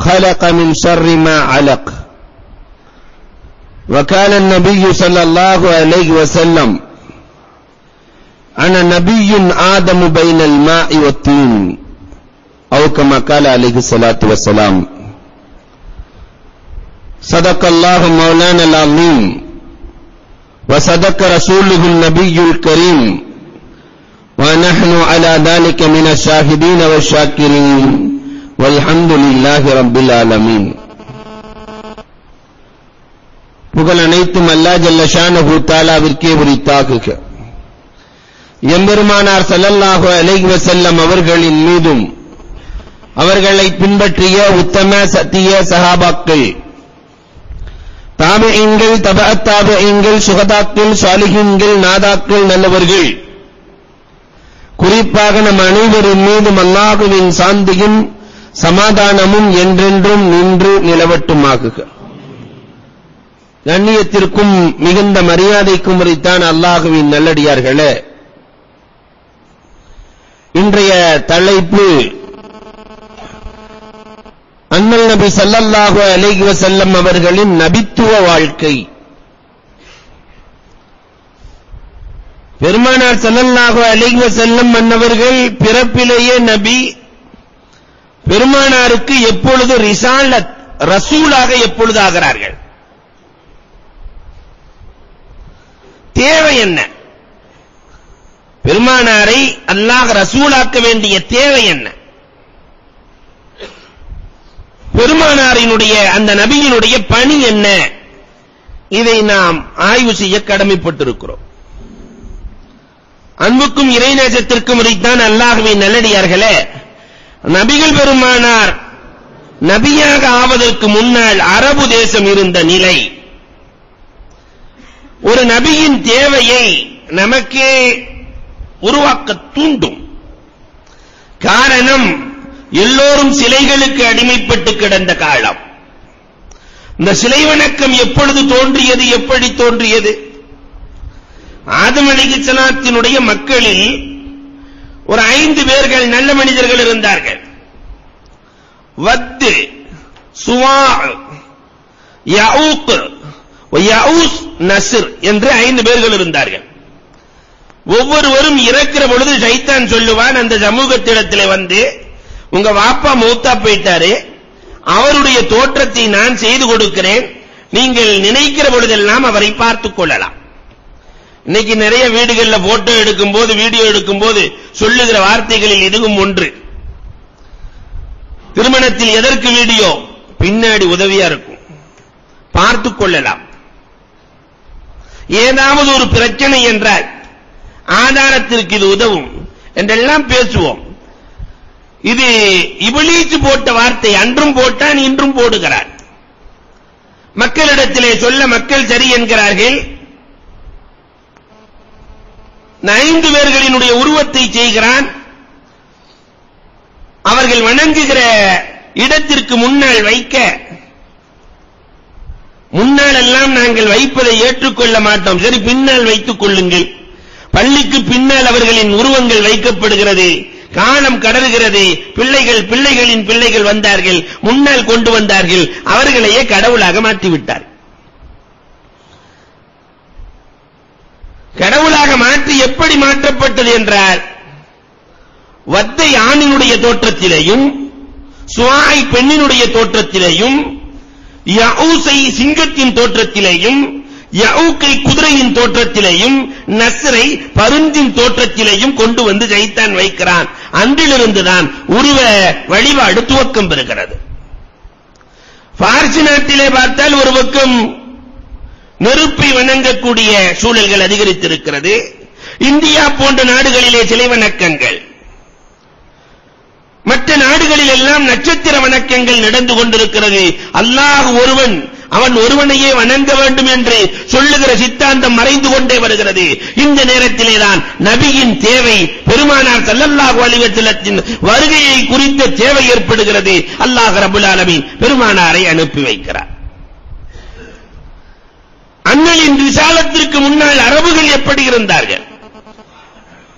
خلق من شر ما علق وكان النبي صلى الله عليه وسلم أنا نبي آدم بين الماء والطين أو كما قال عليه الصلاة والسلام صدق الله مولانا العظيم وصدق رسوله النبي الكريم ونحن على ذلك من الشاهدين والشاكرين والحمد لله رب العالمين புகழ் அனைத்தும் அல்லா ஜல்ல ஷானஹு தாலாவிற்கே உரித்தாகுக எம்பெருமானார் ஸல்லல்லாஹு அலைஹி வஸல்லம் அவர்களின் மீதும் அவர்களை பின்பற்றிய உத்தம சத்திய சஹாபாக்கள் தாபியீன்கள் தபஅத் தாபியீன்கள் சுகதாக்கள் சாலிஹீன்கள் நாதாக்கள் நல்லவர்கள் குறிப்பாக நம் அனைவரின் மீதும் அல்லாஹுவின் சாந்தியும் சமாதானமும் என்றென்றும் நின்று நிலவட்டுமாகுக கண்ணியத்திற்கும் மிகுந்த மரியாதைக்கும் உரித்தான் அல்லாஹுவின் நல்லடியார்களே இன்றைய தலைப்பு அண்ணல் நபி ஸல்லல்லாஹு அலைஹி வஸல்லம் அவர்களின் நபித்துவ வாழ்க்கை பெருமானார் ஸல்லல்லாஹு அலைஹி வஸல்லம் மன்னவர்கள் பிறப்பிலேயே நபி பெருமானாருக்கு எப்பொழுது ரிசாலத் ரசூலாக எப்பொழுது ஆகிறார்கள் தேவை என்ன பெருமானாரை அல்லாஹ் ரசூலாக்க வேண்டிய தேவை என்ன பெருமானாரினுடைய அந்த நபியினுடைய பணி என்ன இதை நாம் ஆய்வு செய்ய கடமைப்பட்டிருக்கிறோம் அன்புக்கும் இறைநேசத்திற்கும் இதைத்தான் அல்லாஹ்வின் நல்லடியார்களே நபிகள் பெருமானார் நபியாக ஆவதற்கு முன்னால் அரபு தேசம் இருந்த நிலை ஒரு நபியின் தேவையை நமக்கே உருவாக்க தூண்டும் காரணம் எல்லோரும் சிலைகளுக்கு அடிமைப்பட்டு கிடந்த காலம் இந்த சிலை வணக்கம் எப்பொழுது தோன்றியது எப்படி தோன்றியது ஆதம் அலைஹிஸ்ஸலாத்தினுடைய மக்களில் ஒரு ஐந்து பேர்கள் நல்ல மனிதர்கள் இருந்தார்கள் வத்து சுவா யஊக் யஊஸ் நஸ்ர் என்று ஐந்து பேர்கள் இருந்தார்கள் ஒவ்வொருவரும் இறக்கிற பொழுது சைத்தான் சொல்லுவான் அந்த சமூகத்திடத்திலே வந்து உங்க வாப்பா மூத்தா போயிட்டாரு அவருடைய தோற்றத்தை நான் செய்து கொடுக்கிறேன் நீங்கள் நினைக்கிற பொழுதெல்லாம் அவரை பார்த்துக் கொள்ளலாம் இன்னைக்கு நிறைய வீடுகள்ல போட்டோ எடுக்கும்போது வீடியோ எடுக்கும்போது சொல்லுகிற வார்த்தைகளில் இதுவும் ஒன்று திருமணத்தில் எதற்கு வீடியோ பின்னாடி உதவியா இருக்கும் பார்த்துக் கொள்ளலாம் ஏதாவது ஒரு பிரச்சனை என்றால் ஆதாரத்திற்கு இது உதவும் என்றெல்லாம் பேசுவோம் இது இபிலீஸ் போட்ட வார்த்தை அன்றும் போட்டான் இன்றும் போடுகிறார் மக்களிடத்திலே சொல்ல மக்கள் சரி என்கிறார்கள் ஐந்து பேர்களினுடைய உருவத்தை செய்கிறான் அவர்கள் வணங்குகிற இடத்திற்கு முன்னால் வைக்க முன்னால் எல்லாம் நாங்கள் வைப்பதை ஏற்றுக்கொள்ள மாட்டோம் சரி பின்னால் வைத்துக் கொள்ளுங்கள் பள்ளிக்கு பின்னால் அவர்களின் உருவங்கள் வைக்கப்படுகிறது காலம் கடறுகிறது பிள்ளைகள் பிள்ளைகளின் பிள்ளைகள் வந்தார்கள் முன்னால் கொண்டு வந்தார்கள் அவர்களையே கடவுளாக மாற்றிவிட்டார் கடவுளாக மாற்றி எப்படி மாற்றப்பட்டது என்றால் வத்தை ஆணினுடைய தோற்றத்திலேயும் சுவாய் பெண்ணினுடைய தோற்றத்திலேயும் யஊசை சிங்கத்தின் தோற்றத்திலேயும் யஊக்கை குதிரையின் தோற்றத்திலேயும் நஸ்ரை பருந்தின் தோற்றத்திலேயும் கொண்டு வந்து ஜெயித்தான் வைக்கிறான் அன்றிலிருந்துதான் உருவ வழிபாடு துவக்கம் பெறுகிறது பார்சி நாட்டிலே பார்த்தால் ஒரு பக்கம் நெருப்பை வணங்கக்கூடிய சூழல்கள் அதிகரித்திருக்கிறது இந்தியா போன்ற நாடுகளிலே சிலை வணக்கங்கள் மற்ற நாடுகளில் எல்லாம் நட்சத்திர வணக்கங்கள் நடந்து கொண்டிருக்கிறது அல்லாஹ் ஒருவன் அவன் ஒருவனையே வணங்க வேண்டும் என்று சொல்லுகிற சித்தாந்தம் மறைந்து கொண்டே வருகிறது இந்த நேரத்திலே தான் நபியின் தேவை பெருமானார் ஸல்லல்லாஹு அலைஹி வஸல்லத்தின் வருகையை குறித்த தேவை ஏற்படுகிறது அல்லாஹ் ரப்பல் ஆலமீன் பெருமானாரை அனுப்பி வைக்கிறார் அண்ணலின் விசாலத்திற்கு முன்னால் அரபுகள் எப்படி இருந்தார்கள்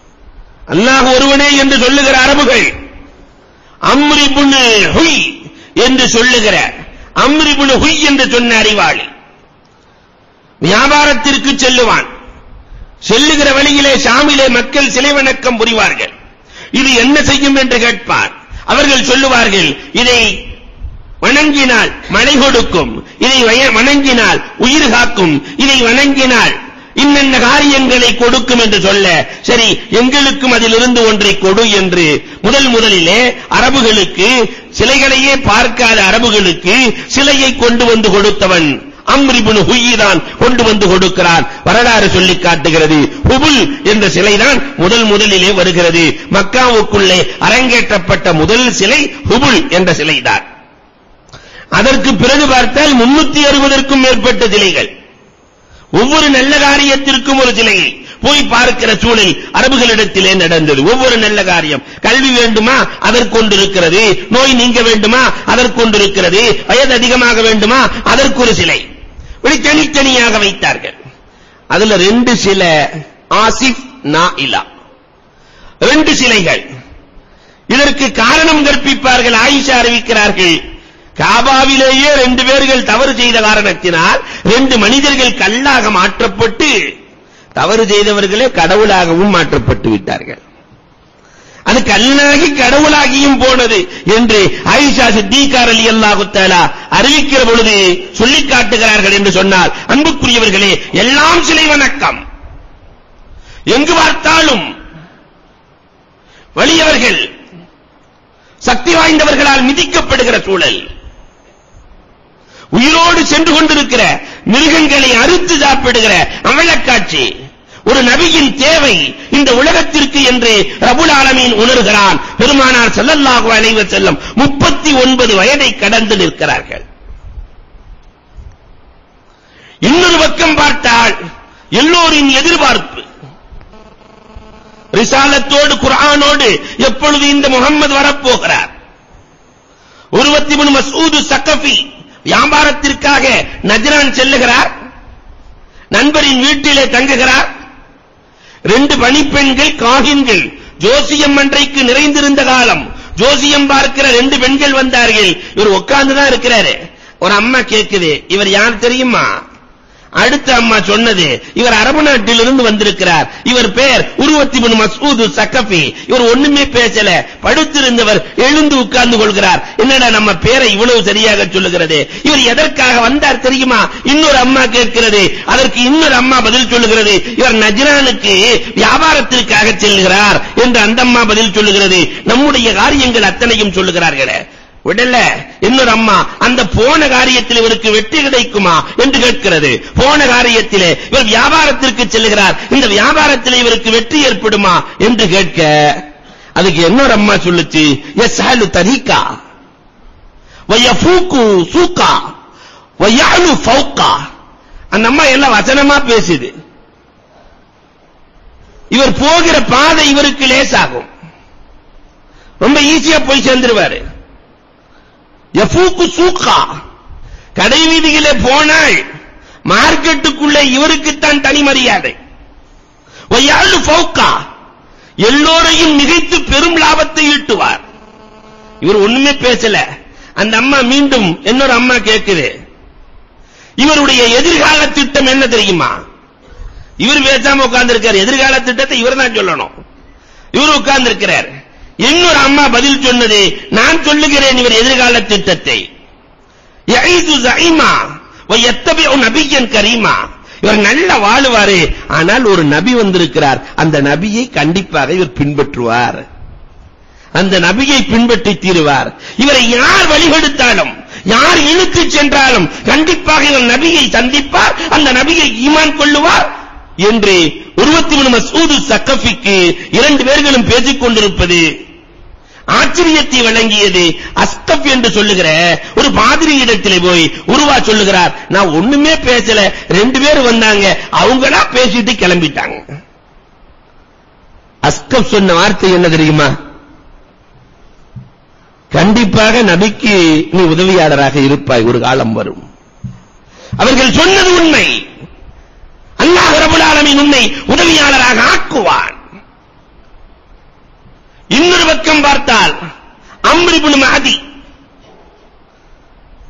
அல்லாஹ் ஒருவனே என்று சொல்லுகிற அரபுகள் அம்ரி புனு ஹுய் என்று சொல்லுகிற அம்ரிபுல் ஹுய் என்று சொன்ன அறிவாளி வியாபாரத்திற்கு செல்லுவான் செல்லுகிற வழியிலே ஷாமிலே மக்கள் சிலை வணக்கம் புரிவார்கள் இது என்ன செய்யும் என்று கேட்பார் அவர்கள் சொல்லுவார்கள் இதை வணங்கினால் மழை கொடுக்கும் இதை வய- வணங்கினால் உயிர் காக்கும் இதை வணங்கினால் இன்னென்ன காரியங்களை கொடுக்கும் என்று சொல்ல சரி எங்களுக்கும் அதிலிருந்து ஒன்றை கொடு என்று முதல் முதலிலே அரபுகளுக்கு சிலைகளையே பார்க்காத அரபுகளுக்கு சிலையை கொண்டு வந்து கொடுத்தவன் அம்ரிபுன் ஹுய்தான் கொண்டு வந்து கொடுக்கிறான் வரலாறு சொல்லி காட்டுகிறது ஹுபுல் என்ற சிலைதான் முதல் முதலிலே வருகிறது மக்காவுக்குள்ளே அரங்கேற்றப்பட்ட முதல் சிலை ஹுபுல் என்ற சிலைதான் அதற்கு பிறகு பார்த்தால் 360ற்கும் மேற்பட்ட சிலைகள் ஒவ்வொரு நல்ல காரியத்திற்கும் ஒரு சிலையை போய் பார்க்கிற சூழல் அரபுகளிடத்திலே நடந்தது ஒவ்வொரு நல்ல காரியம் கல்வி வேண்டுமா அதற்கொண்டு இருக்கிறது நோய் நீங்க வேண்டுமா அதற்கொண்டு இருக்கிறது வயது அதிகமாக வேண்டுமா அதற்கு ஒரு சிலை இப்படி தனித்தனியாக வைத்தார்கள் அதுல ரெண்டு சில ஆசிஃப் நாயிலா ரெண்டு சிலைகள் இதற்கு காரணம் கற்பிப்பார்கள் ஆயிஷா அறிவிக்கிறார்கள் காபாவிலேயே ரெண்டு பேர்கள் தவறு செய்த காரணத்தினால் ரெண்டு மனிதர்கள் கல்லாக மாற்றப்பட்டு தவறு செய்தவர்களே கடவுளாகவும் மாற்றப்பட்டு விட்டார்கள் அது கல்லாகி கடவுளாகியும் போனது என்று ஆயிஷா சித்திகா ரலியல்லாஹு தஆலா அறிவிக்கிற பொழுது சொல்லி காட்டுகிறார்கள் என்று சொன்னால் அன்புக்குரியவர்களே எல்லாம் சிலை வணக்கம் எங்கு பார்த்தாலும் வலியவர்கள் சக்தி வாய்ந்தவர்களால் மிதிக்கப்படுகிற சூழல் உயிரோடு சென்று கொண்டிருக்கிற மிருகங்களை அறுத்து சாப்பிடுகிற அவலக்காட்சி ஒரு நபியின் தேவை இந்த உலகத்திற்கு என்று ரபுல் ஆலமீன் உணர்கிறான் பெருமானார் ஸல்லல்லாஹு அலைஹி வஸல்லம் 39 வயதை கடந்து நிற்கிறார்கள் இன்னொரு பக்கம் பார்த்தால் எல்லோரின் எதிர்பார்ப்பு ரிசாலத்தோடு குர்ஆனோடு எப்பொழுது இந்த முகம்மது வரப்போகிறார் உருவத்தி முன் மசூது சக்கஃபி வியாபாரத்திற்காக நஜ்ரான் செல்லுகிறார் நண்பரின் வீட்டிலே தங்குகிறார் ரெண்டு பணிப்பெண்கள் காகின்கள் ஜோசியம் அன்றைக்கு நிறைந்திருந்த காலம் ஜோசியம் பார்க்கிற ரெண்டு பெண்கள் வந்தார்கள் இவர் உட்கார்ந்து தான் இருக்கிறாரு ஒரு அம்மா கேக்குது இவர் யார் தெரியுமா அடுத்த அம்மா சொன்னது இவர் அரபு நாட்டிலிருந்து வந்திருக்கிறார் இவர் பெயர் உருவத்தி முன் மசூது சக்கஃபி இவர் ஒண்ணுமே பேசல படுத்திருந்தவர் எழுந்து உட்கார்ந்து கொள்கிறார் என்னடா நம்ம பேரை இவ்வளவு சரியாக சொல்லுகிறது இவர் எதற்காக வந்தார் தெரியுமா இன்னொரு அம்மா கேட்கிறது அதற்கு இன்னொரு அம்மா பதில் சொல்லுகிறது இவர் நஜ்ரானுக்கு வியாபாரத்திற்காக செல்கிறார் என்று அந்த அம்மா பதில் சொல்லுகிறது நம்முடைய காரியங்கள் அத்தனையும் சொல்லுகிறார்களே விடல இன்னொரு அம்மா அந்த போன காரியத்தில் இவருக்கு வெற்றி கிடைக்குமா என்று கேட்கிறது போன காரியத்திலே இவர் வியாபாரத்திற்கு செல்கிறார் இந்த வியாபாரத்தில் இவருக்கு வெற்றி ஏற்படுமா என்று கேட்க அதுக்கு இன்னொரு அம்மா சொல்லுச்சு யஸ்ஹலு தரீகா வயஃபூகு சூகா வயஅலு ஃபௌகா அந்த அம்மா எல்லாம் வசனமா பேசுது இவர் போகிற பாதை இவருக்கு லேசாகும் ரொம்ப ஈஸியா போய் சேர்ந்துருவாரு யஃபூக்கு சூக்கா கடை வீதியிலே போனால் மார்க்கெட்டுக்குள்ளே இவருக்குத்தான் தனி மரியாதை வயாலு ஃபௌகா எல்லோரையும் மிகைத்து பெரும் லாபத்தை ஈட்டுவார் இவர் ஒண்ணுமே பேசல அந்த அம்மா மீண்டும் இன்னொரு அம்மா கேக்குது இவருடைய எதிர்கால திட்டம் என்ன தெரியுமா இவர் பேசாம உட்கார்ந்திருக்கார் எதிர்கால திட்டத்தை இவர் தான் சொல்லணும் இவர் உட்கார்ந்திருக்கிறார் இன்னொரு அம்மா பதில் சொன்னது நான் சொல்லுகிறேன் இவர் எதிர்கால திட்டத்தை யஈது ஸைமா வயத்தபிஉ நபியன் கரீமா இவர் நல்ல வாழுவாரு ஆனால் ஒரு நபி வந்திருக்கிறார் அந்த நபியை கண்டிப்பாக இவர் பின்பற்றுவார் அந்த நபியை பின்பற்றி தீருவார் இவரை யார் வழிகெடுத்தாலும் யார் இழுத்து சென்றாலும் கண்டிப்பாக இவர் நபியை சந்திப்பார் அந்த நபியை ஈமான் கொள்ளுவார் என்று உருவத்தி மூணு மசூது சக்கஃபிக்கு இரண்டு பேர்களும் பேசிக் கொண்டிருப்பது ஆச்சரியத்தை வழங்கியது அஸ்கப் என்று சொல்லுகிற ஒரு பாதிரி இடத்திலே போய் உருவா சொல்லுகிறார் நான் ஒண்ணுமே பேசல ரெண்டு பேர் வந்தாங்க அவங்களா பேசிட்டு கிளம்பிட்டாங்க அஸ்கப் சொன்ன வார்த்தை என்ன தெரியுமா கண்டிப்பாக நபிக்கு நீ உதவியாளராக இருப்பாய் ஒரு காலம் வரும் அவர்கள் சொன்னது உண்மை அல்லாஹ் ரப்பல் ஆலமீன் உன்னை உதவியாளராக ஆக்குவான் இன்னொரு பக்கம் பார்த்தால் அம்ர் இப்னு மஹதி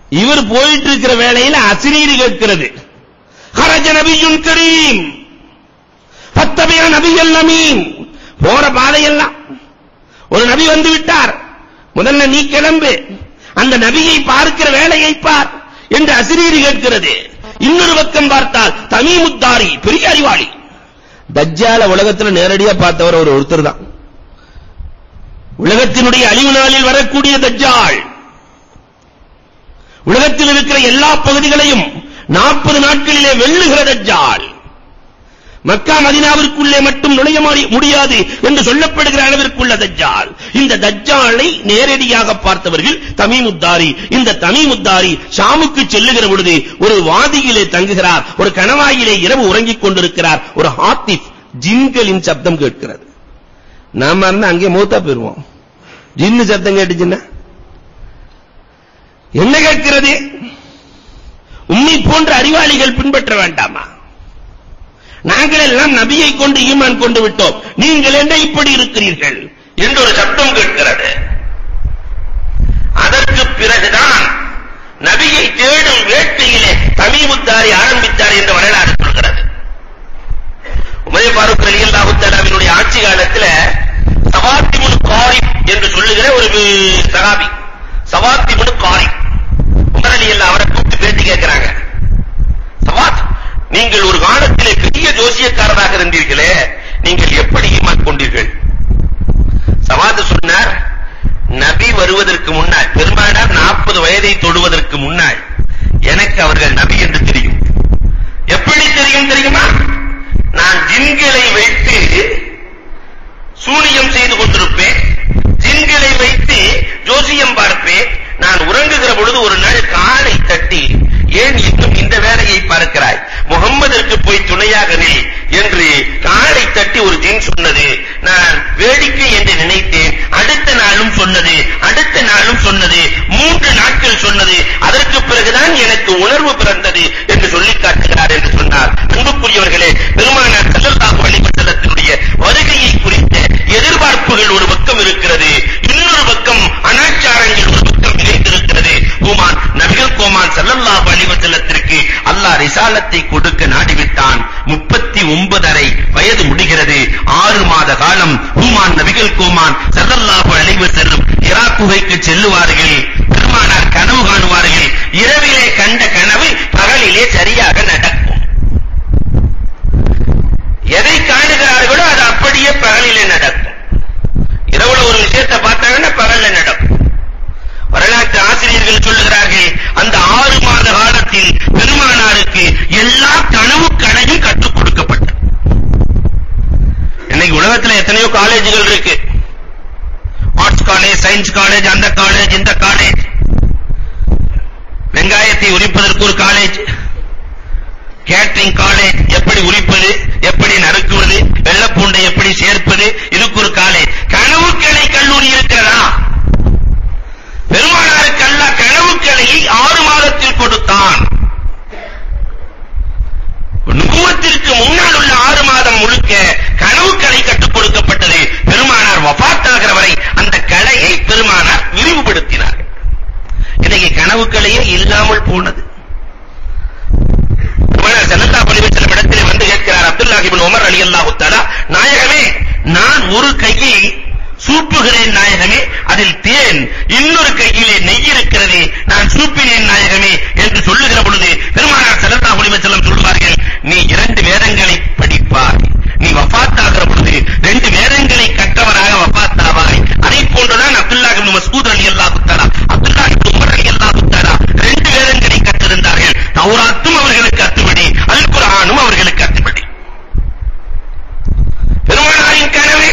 இவர் போயிட்டு இருக்கிற வேளையில அசிரீரி கேட்கிறது ஹரஜ நபியுன் கரீம் பத்தபிய நபியல் நமீன் போற பாதையெல்லாம் ஒரு நபி வந்து விட்டார் முதல்ல நீ கிளம்பு அந்த நபியை பார்க்கிற வேலையை பார் என்று அசிரீரி கேட்கிறது இன்னொரு பக்கம் பார்த்தால் தமீமுத்தாரி பெரிய அறிவாளி தஜ்ஜால உலகத்துல நேரடியா பார்த்தவர் ஒரு ஒருத்தர் தான் உலகத்தினுடைய அழிவு நாளில் வரக்கூடிய தஜ்ஜால் உலகத்தில் இருக்கிற எல்லா பகுதிகளையும் நாற்பது நாட்களிலே வெல்லுகிற தஜ்ஜால் மக்கா மதினாவிற்குள்ளே மட்டும் நுழைய முடியாது என்று சொல்லப்படுகிற அளவிற்குள்ள தஜ்ஜால் இந்த தஜ்ஜாலை நேரடியாக பார்த்தவர்கள் தமீமுத்தாரி இந்த தமீமுத்தாரி ஷாமுக்கு செல்லுகிற பொழுது ஒரு வாதியிலே தங்குகிறார் ஒரு கணவாயிலே இரவு உறங்கிக் கொண்டிருக்கிறார் ஒரு ஹாத்திப் ஜின்களின் சப்தம் கேட்கிறது நாம இருந்தா அங்கே மூத்தா போயிருவோம் ஜின்னு சத்தம் கேட்டுச்சுன்னா என்ன கேட்கிறது உண்மை போன்ற அறிவாளிகள் பின்பற்ற வேண்டாமா நாங்கள் எல்லாம் நபியை கொண்டு ஈமான் கொண்டு விட்டோம் நீங்கள் என்ன இப்படி இருக்கிறீர்கள் என்று ஒரு சப்தம் கேட்கிறது அதற்கு பிறகுதான் நபியை தேடும் வேட்டையிலே தமீமுத்தாரி ஆரம்பித்தார் என்று வரலாறு சொல்கிறது உமரே ஃபாரூக் ரலியல்லாஹு தஆலாவினுடைய ஆட்சி காலத்துல சவாத்திமுல் காரி என்று சொல்லுகிற ஒரு சஹாபி சவாத்திமுல் காரி உமர் ரலியல்லாஹு அவரை கூப்பிட்டு பேட்டி கேட்கிறாங்க சவாத் நீங்கள் ஒரு காலத்திலே பெரிய ஜோசியக்காரராக இருந்தீர்களே நீங்கள் எப்படி ஈமான் கொண்டீர்கள் சவாத் சொன்னார் நபி வருவதற்கு முன்னால் பெருமானார் 40 வயதை தொடுவதற்கு முன்னால் எனக்கு அவர்கள் நபி என்று தெரியும் எப்படி தெரியும் தெரியுமா நான் ஜின்களை வைத்து சூனியம் செய்து கொண்டிருப்பேன் ஜின்களை வைத்து ஜோசியம் பார்ப்பேன் நான் உறங்குகிற பொழுது ஒரு நாள் காலை தட்டி ஏன் இன்னும் இந்த வேலையை பார்க்கிறாய் முகம்மதற்கு போய் துணையாக நில் என்று காலை தட்டி ஒரு ஜின் சொன்னது நான் வேடிக்கை என்று நினைத்தேன் அடுத்த நாளும் சொன்னது அடுத்த நாளும் சொன்னது மூன்று நாட்கள் சொன்னது அதற்கு பிறகுதான் எனக்கு உணர்வு பிறந்தது என்று சொல்லி காட்டுகிறார் என்று சொன்னார் அன்புக்குரியவர்களே பெருமானார் ஸல்லல்லாஹு அலைஹி வஸல்லத்தினுடைய வருகையை குறித்த எதிர்பார்ப்புகள் ஒரு பக்கம் இருக்கிறது இன்னொரு பக்கம் அனாச்சாரங்கள் ஒரு பக்கம் இணைந்திருக்கிறது கோமான் நபிகள் கோமான் ஸல்லல்லாஹு அலைஹி வஸல்லத்திற்கு அல்லாஹ் ரிசாலத்தை கொடுக்க நாடிவிட்டான் 39 அரை வயது முடிகிறது ஆறு மாத காலம் ஹூமான் நபிகள் கோமான் ஸல்லல்லாஹு அலைஹி வஸல்லம் ஹிரா குகைக்கு செல்லுவார்கள் பெருமானார் கனவு காணுவார்கள் இரவிலே கண்ட கனவு பகலிலே சரியாக நடக்கும் எதை காணுகிறார்களோ அது அப்படியே பகலிலே நடக்கும் இரவுல ஒரு விஷயத்தை பார்த்தாங்கன்னா பகல்ல நடக்கும் வரலாற்று ஆசிரியர்கள் சொல்லுகிறார்கள் அந்த ஆறு மாத காலத்தில் பெருமானாருக்கு எல்லா கனவு கலையும் கற்றுக் கொடுக்கப்பட்டது இன்னைக்கு உலகத்துல எத்தனையோ காலேஜுகள் இருக்கு ஆர்ட்ஸ் காலேஜ் சயின்ஸ் காலேஜ் அந்த காலேஜ் இந்த காலேஜ் வெங்காயத்தை உரிப்பதற்கு ஒரு காலேஜ் கேட்டரிங் காலேஜ் எப்படி உரிப்பது எப்படி நறுக்குவது வெள்ளப்பூண்டை எப்படி சேர்ப்பது இதுக்கு ஒரு காலேஜ் கனவுக்கலை கல்லூரி இருக்கிறதா பெருமானாருக்கு அல்லாஹ் கனவுக்கலையை ஆறு மாதத்தில் கொடுத்தான் நுபுவத்திற்கு முன்னால் உள்ள ஆறு மாதம் முழுக்க கனவுக்கலை கற்றுக் கொடுக்கப்பட்டது பெருமானார் வஃபாத்தாகிற வரை அந்த கலையை பெருமானார் விரிவுபடுத்தினார்கள் இன்னைக்கு கனவுக்கலையே இல்லாமல் போனது பெருமானார் ஸல்லல்லாஹு அலைஹி வஸல்லம் இடத்திலே வந்து கேட்கிறார் அப்துல்லாஹ் இப்னு உமர் ரலியல்லாஹு தஆலா நாயகமே நான் ஒரு கையை சூப்புகிறேன் நாயகமே அதில் தேன் இன்னொரு கையிலே நெய் இருக்கிறது நான் சூப்பினேன் நாயகமே என்று சொல்லுகிற பொழுது பெருமானார் ஸல்லல்லாஹு அலைஹி வஸல்லம் சொல்வார்கள் நீ இரண்டு வேதங்களை படிப்பாய் நீ வஃபாத்தாகிற பொழுது ரெண்டு வேதங்களை கற்றவராக வஃபாத்தாவாய் அதை போன்றுதான் அப்துல்லாஹ் இப்னு மஸ்ஊத் ரலியல்லாஹு தஆலா அப்துல்லாஹ் இப்னு உமர் ரலியல்லாஹு தஆலா ரெண்டு வேதங்களை கற்றிருந்தார்கள் தௌராத்தும் அவர்களுக்கு அத்துபடி அல் குர்ஆனும் அவர்களுக்கு அத்துபடி பெருமானாரின் கனவு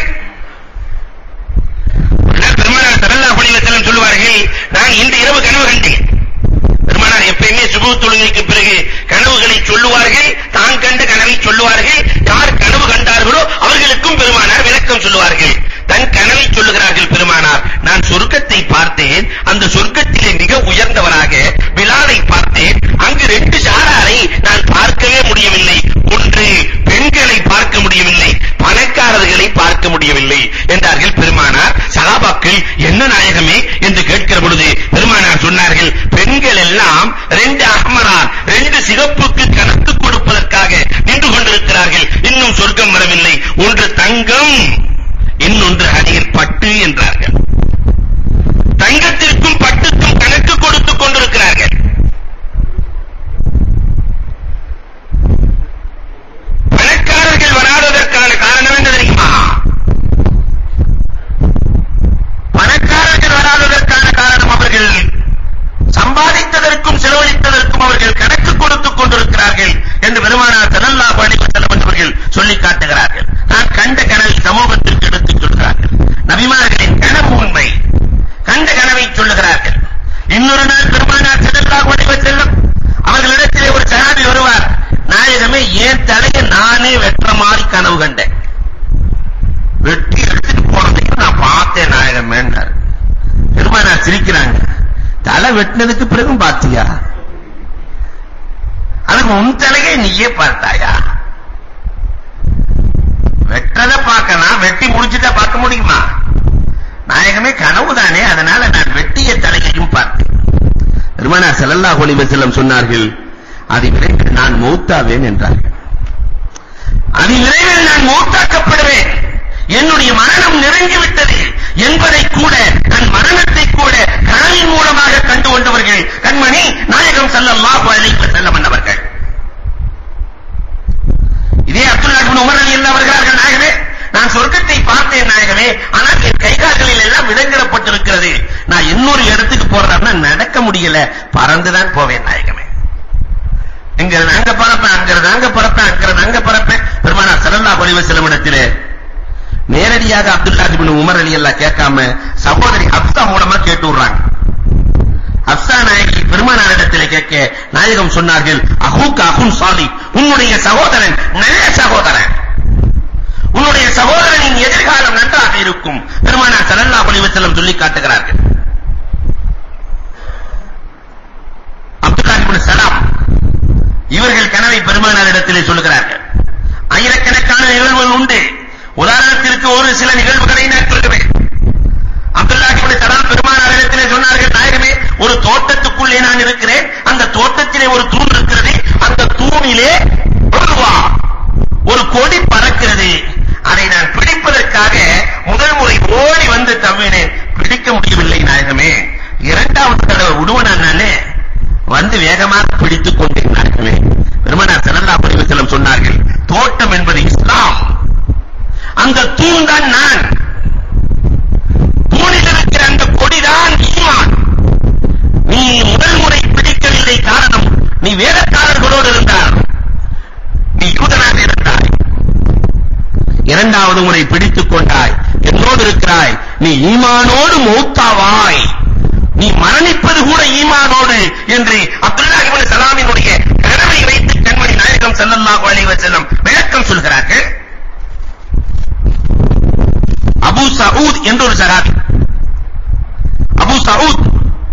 பெருமானார் ஸல்லல்லாஹு அலைஹி வஸல்லம் சொல்வார்கள் நான் இந்த இரவு கனவு கண்டேன் பெருமானார் எப்பயுமே சுபு தொழுகைக்கு பிறகு கனவுகளை சொல்லுவார்கள் தான் கண்ட கனவை சொல்லுவார்கள் யார் கனவு கண்டார்களோ அவர்களுக்கும் பெருமானார் விளக்கம் சொல்லுவார்கள் தன் கனவை சொல்லுகிறார்கள் பெருமானார் நான் சொர்க்கத்தை பார்த்தேன் அந்த சொர்க்கத்திலே மிக உயர்ந்தவராக பிலாலை பார்த்தேன் அங்கு ரெண்டு சாராரை நான் பார்க்கவே முடியவில்லை ஒன்று பெண்களை பார்க்க முடியவில்லை பணக்காரர்களை பார்க்க முடியவில்லை என்றார்கள் பெருமானார் சகாபாக்கள் என்ன நாயகமே என்று கேட்கிற பொழுது பெருமானார் சொன்னார்கள் பெண்கள் எல்லாம் ரெண்டு அஹ்மரான் ரெண்டு சிகப்புக்கு கணக்கு கொடுப்பதற்காக நின்று கொண்டிருக்கிறார்கள் இன்னும் சொர்க்கம் வரவில்லை ஒன்று தங்கம் இன்னொன்று ஹரீர் பட்டு என்றார்கள் தங்கத்திற்கும் பட்டுக்கும் கணக்கு கொடுத்துக் கொண்டிருக்கிறார்கள் பணக்காரர்கள் வராததற்கான காரணம் என்ன தெரியுமா பணக்காரர்கள் வராததற்கான காரணம் அவர்கள் சம்பாதித்ததற்கும் செலவழித்ததற்கும் அவர்கள் கணக்கு கொடுத்துக் கொண்டிருக்கிறார்கள் என்று பெருமானார் ஸல்லல்லாஹு அலைஹி வஸல்லம் அவர்கள் சொல்லி காட்டுகிறார்கள் நான் கண்ட கனவை சமூகத்திற்கு எடுத்துச் சொல்கிறார்கள் நபிமார்களின் கனவு உண்மை கண்ட கனவை சொல்லுகிறார்கள் இன்னொரு நாள் பெருமானார் ஸல்லல்லாஹு அலைஹி வஸல்லம் அவர்களிடத்திலே ஒரு சஹாபி வருவார் நாயகமே ஏன் தலையை நானே வெட்டுற மாதிரி கனவு கண்டேன் வெட்டி எடுத்துட்டு போனதையும் நான் பார்த்தேன் நாயகமேன்னார் பெருமானார் சிரிக்கிறாங்க தலை வெட்டினதுக்கு பிறகும் பார்த்தியா அதுக்கு உன் தலையை நீயே பார்த்தாயா வெட்டத பார்க்கலாம் வெட்டி முடிச்சுட்டா பார்க்க முடியுமா நாயகமே கனவு தானே அதனால நான் வெட்டிய தலையையும் பார்த்தேன் பெருமானார் ஸல்லல்லாஹு அலைஹி வஸல்லம் சொன்னார்கள் அது விரைவில் நான் மௌத்தாவேன் என்றார்கள் அது விரைவில் நான் மௌத்தாக்கப்படுவேன் என்னுடைய மரணம் நெருங்கி விட்டது என்பதை கூட தன் மரணத்தை கூட கனவின் மூலமாக கண்டு கொண்டவர்கள் கண்மணி நாயகம் ஸல்லல்லாஹு அலைஹி வஸல்லம் அவர்கள் இதே அப்துல்லா இப்னு உமர் ரலியல்லாஹு அவர்கள் நாயகமே நான் சொர்க்கத்தை பார்த்தேன் நாயகமே ஆனால் என் கைகால்களில் எல்லாம் விடங்கிடப்பட்டிருக்கிறது நான் இன்னொரு இடத்துக்கு போறதா நடக்க முடியல பறந்துதான் போவேன் நாயகமே இங்க அங்க பறப்பேன் அங்க அங்க பறப்பேன் அங்க அங்க பறப்பேன் பெருமானார் ஸல்லல்லாஹு அலைஹி வஸல்லம் இடத்திலே நேரடியாக அப்துல்லா இப்னு உமர் ரலியல்லாஹு கேட்காம சகோதரி ஹப்ஸா மூலமா கேட்டு விடுறாங்க ஹப்ஸா நாயகி பெருமானாரிடத்திலே கேட்க நாயகம் சொன்னார்கள் அஹூக் அஹுன் சாலி உன்னுடைய சகோதரன் நல்ல சகோதரன் உன்னுடைய சகோதரனின் எதிர்காலம் நன்றாக இருக்கும் பெருமானார் ஸல்லல்லாஹு அலைஹி வஸல்லம் சொல்லி காட்டுகிறார்கள் அப்துல்லா இப்னு சலாம் இவர்கள் கனவை பெருமானாரிடத்திலே சொல்லுகிறார்கள் ஆயிரக்கணக்கான நிகழ்வுகள் உண்டு உதாரணத்திற்கு ஒரு சில நிகழ்வுகளை நான் சொல்லுவேன் அப்துல்லா இப்னு சலாம் பெருமானாரிடத்திலே சொன்னார்கள் நாயகமே ஒரு தோட்டத்துக்குள்ளே நான் இருக்கிறேன் அந்த தோட்டத்திலே ஒரு தூண் இருக்கிறது அந்த தூணிலே உருவா ஒரு கொடி பறக்கிறது அதை நான் பிடிப்பதற்காக முதல் முறை ஓடி வந்து தவ்வினேன் பிடிக்க முடியவில்லை நாயகமே இரண்டாவது தடவை விடுவனான் நானே வந்து வேகமாக பிடித்துக் கொண்டேன் நாயகமே பெருமானார் ஸல்லல்லாஹு அலைஹி வஸல்லம் சொன்னார்கள் தோட்டம் என்பது இஸ்லாம் அந்த தூண் தான் நான் தூணில் இருக்கிற அந்த கொடிதான் ஈமான் நீ முதல் முறை பிடிக்கவில்லை காரணம் நீ வேதக்காரர்களோடு இருந்தார் நீ யூதனாக இருந்தாய் இரண்டாவது முறை பிடித்துக் கொண்டாய் என்னோடு இருக்கிறாய் நீ ஈமானோடு மௌத்தாவாய் நீ மரணிப்பது கூட ஈமானோடு என்று அப்துல்லா இப்னு சலாமினுடைய கனவை வைத்து கண்மணி நாயகம் ஸல்லல்லாஹு அலைஹி வஸல்லம் விளக்கம் சொல்கிறார்கள் அபூ சஊத் என்ற ஒரு சஹாபி அபூ சஊத்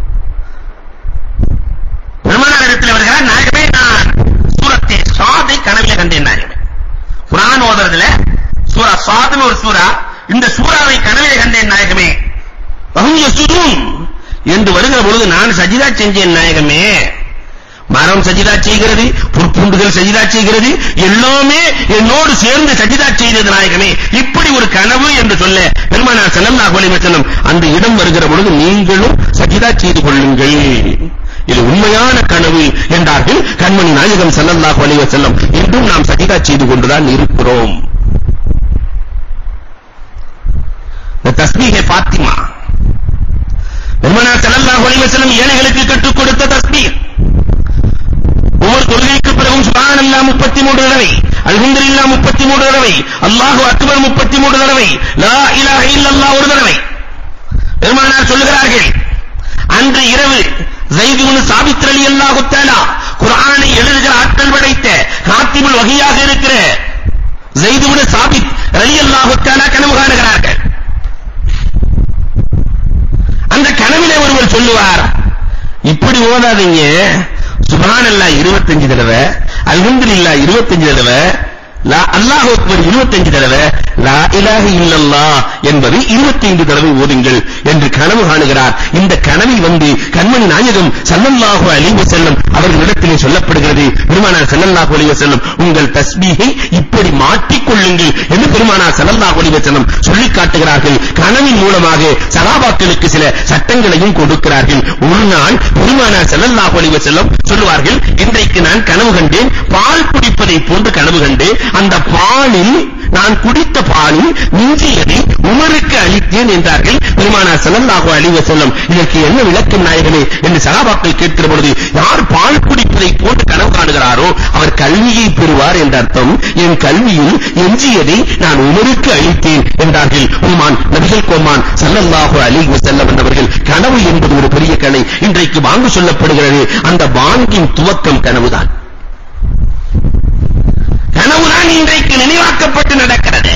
பெருமானார் இடத்தில் வருகிறார் நாயகமே நான் சூரத்தை சாதை கனவில கண்டேன் நாயகமே குர்ஆன் ஓதுறதுல சூரா சாதுன்னு ஒரு சூரா இந்த சூராவை கனவிலே கண்டேன் நாயகமே வஹும் யசுதூன் என்று வருகிற பொழுது நான் சஜிதா செஞ்சேன் நாயகமே மரம் சஜிதா செய்கிறது புற்புண்டுகள் சஜிதா செய்கிறது எல்லாமே என்னோடு சேர்ந்து சஜிதா செய்தது நாயகமே இப்படி ஒரு கனவு என்று சொல்ல பெருமானார் ஸல்லல்லாஹு அலைஹி வஸல்லம் அந்த இடம் வருகிற பொழுது நீங்களும் சஜிதா செய்து கொள்ளுங்கள் இது உண்மையான கனவு என்றார்கள் கண்மணி நாயகம் ஸல்லல்லாஹு அலைஹி வஸல்லம் இன்றும் நாம் சஜிதா செய்து கொண்டுதான் இருக்கிறோம் இந்த தஸ்பீஹே ஃபாத்திமா பெருமானார் ஸல்லல்லாஹு அலைஹி வஸல்லம் ஏழைகளுக்கு கற்றுக் கொடுத்த தஸ்பீஹ் ஒவ்வொரு தொழுகைக்கு பிறகும் சுப்ஹானல்லாஹ் 33 தடவை அல்ஹம்துலில்லாஹ் 33 தடவை அல்லாஹு அக்பர் 33 தடவை லா இலாஹ இல்லல்லாஹ் ஒரு தடவை பெருமானார் சொல்லுகிறார்கள் அன்று இரவு ஸைத் இப்னு சாபித் ரலியல்லாஹு தஆலா குர்ஆனை எழுதுகிற ஆற்றல் படைத்த காத்திபுல் வஹியாக இருக்கிற ஸைத் இப்னு சாபித் ரலியல்லாஹு தஆலா கனவு காணுகிறார்கள் அந்த கனவிலே ஒருவர் சொல்லுவார் இப்படி ஓதாதீங்க சுப்ஹானல்லாஹ் 25 தடவை அல்ஹம்துலில்லாஹ் 25 தடவை லா அல்லாஹ் அக்பர் 25 தடவை லா இலாஹ இல்லல்லாஹ் என்பது 25 தடவை ஓதுங்கள் என்று கனவு காணுகிறார் இந்த கனவை வந்து கண்மணி நாயகம் ஸல்லல்லாஹு அலைஹி வஸல்லம் அவர்களிடத்திலே சொல்லப்படுகிறது பெருமானார் ஸல்லல்லாஹு அலைஹி வஸல்லம் உங்கள் தஸ்பீஹை இப்படி மாற்றிக் கொள்ளுங்கள் என்று பெருமானார் ஸல்லல்லாஹு அலைஹி வஸல்லம் சொல்லி காட்டுகிறார்கள் கனவின் மூலமாக சஹாபாக்களுக்கு சில சட்டங்களையும் கொடுக்கிறார்கள் ஒரு நாள் பெருமானார் ஸல்லல்லாஹு அலைஹி வஸல்லம் சொல்லுவார்கள் இன்றைக்கு நான் கனவு கண்டேன் பால் குடிப்பதை போன்று கனவு கண்டேன் அந்த பாலில் நான் குடித்த பாலில் மிஞ்சியதை உமருக்கு அளித்தேன் என்றார்கள் பெருமானார் ஸல்லல்லாஹு அலைஹி வஸல்லம் இதற்கு என்ன விளக்கம் நாயகமே என்று சகாபாக்கள் கேட்கிற பொழுது யார் பால் குடிப்பதை போன்று கனவு காணுகிறாரோ அவர் கல்வியை பெறுவார் என்ற அர்த்தம் என் கல்வியில் எஞ்சியதை நான் உமருக்கு அளித்தேன் என்றார்கள் உமான் நபிகள் கோமான் ஸல்லல்லாஹு அலைஹி வஸல்லம் என்பவர்கள் கனவு என்பது ஒரு பெரிய கலை இன்றைக்கு வாங்கு சொல்லப்படுகிறது அந்த வாங்கின் துவக்கம் கனவுதான் கனவுதான் இன்றைக்கு நினைவாக்கப்பட்டு நடக்கிறது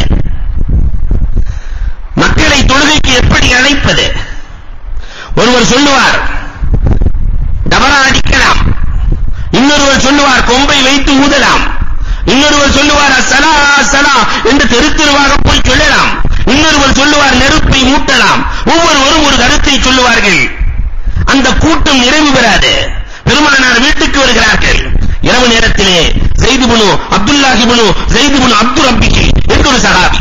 மக்களை தொழுகைக்கு எப்படி அழைப்பது ஒருவர் சொல்லுவார் டபரா அடிக்கலாம் இன்னொருவர் சொல்லுவார் கொம்பை வைத்து ஊதலாம் இன்னொருவர் சொல்லுவார் அஸ்ஸலா அஸ்ஸலா என்று தெரு தெருவாக போய் சொல்லலாம் இன்னொருவர் சொல்லுவார் நெருப்பை மூட்டலாம் ஒவ்வொருவரும் ஒரு கருத்தை சொல்லுவார்கள் அந்த கூட்டம் நிறைவு பெறாது பெருமானார் வீட்டுக்கு வருகிறார்கள் இரவு நேரத்திலே Zaid ibn Abdullah ibn Zaid ibn Abdul Rabbih என்று ஒரு சஹாபி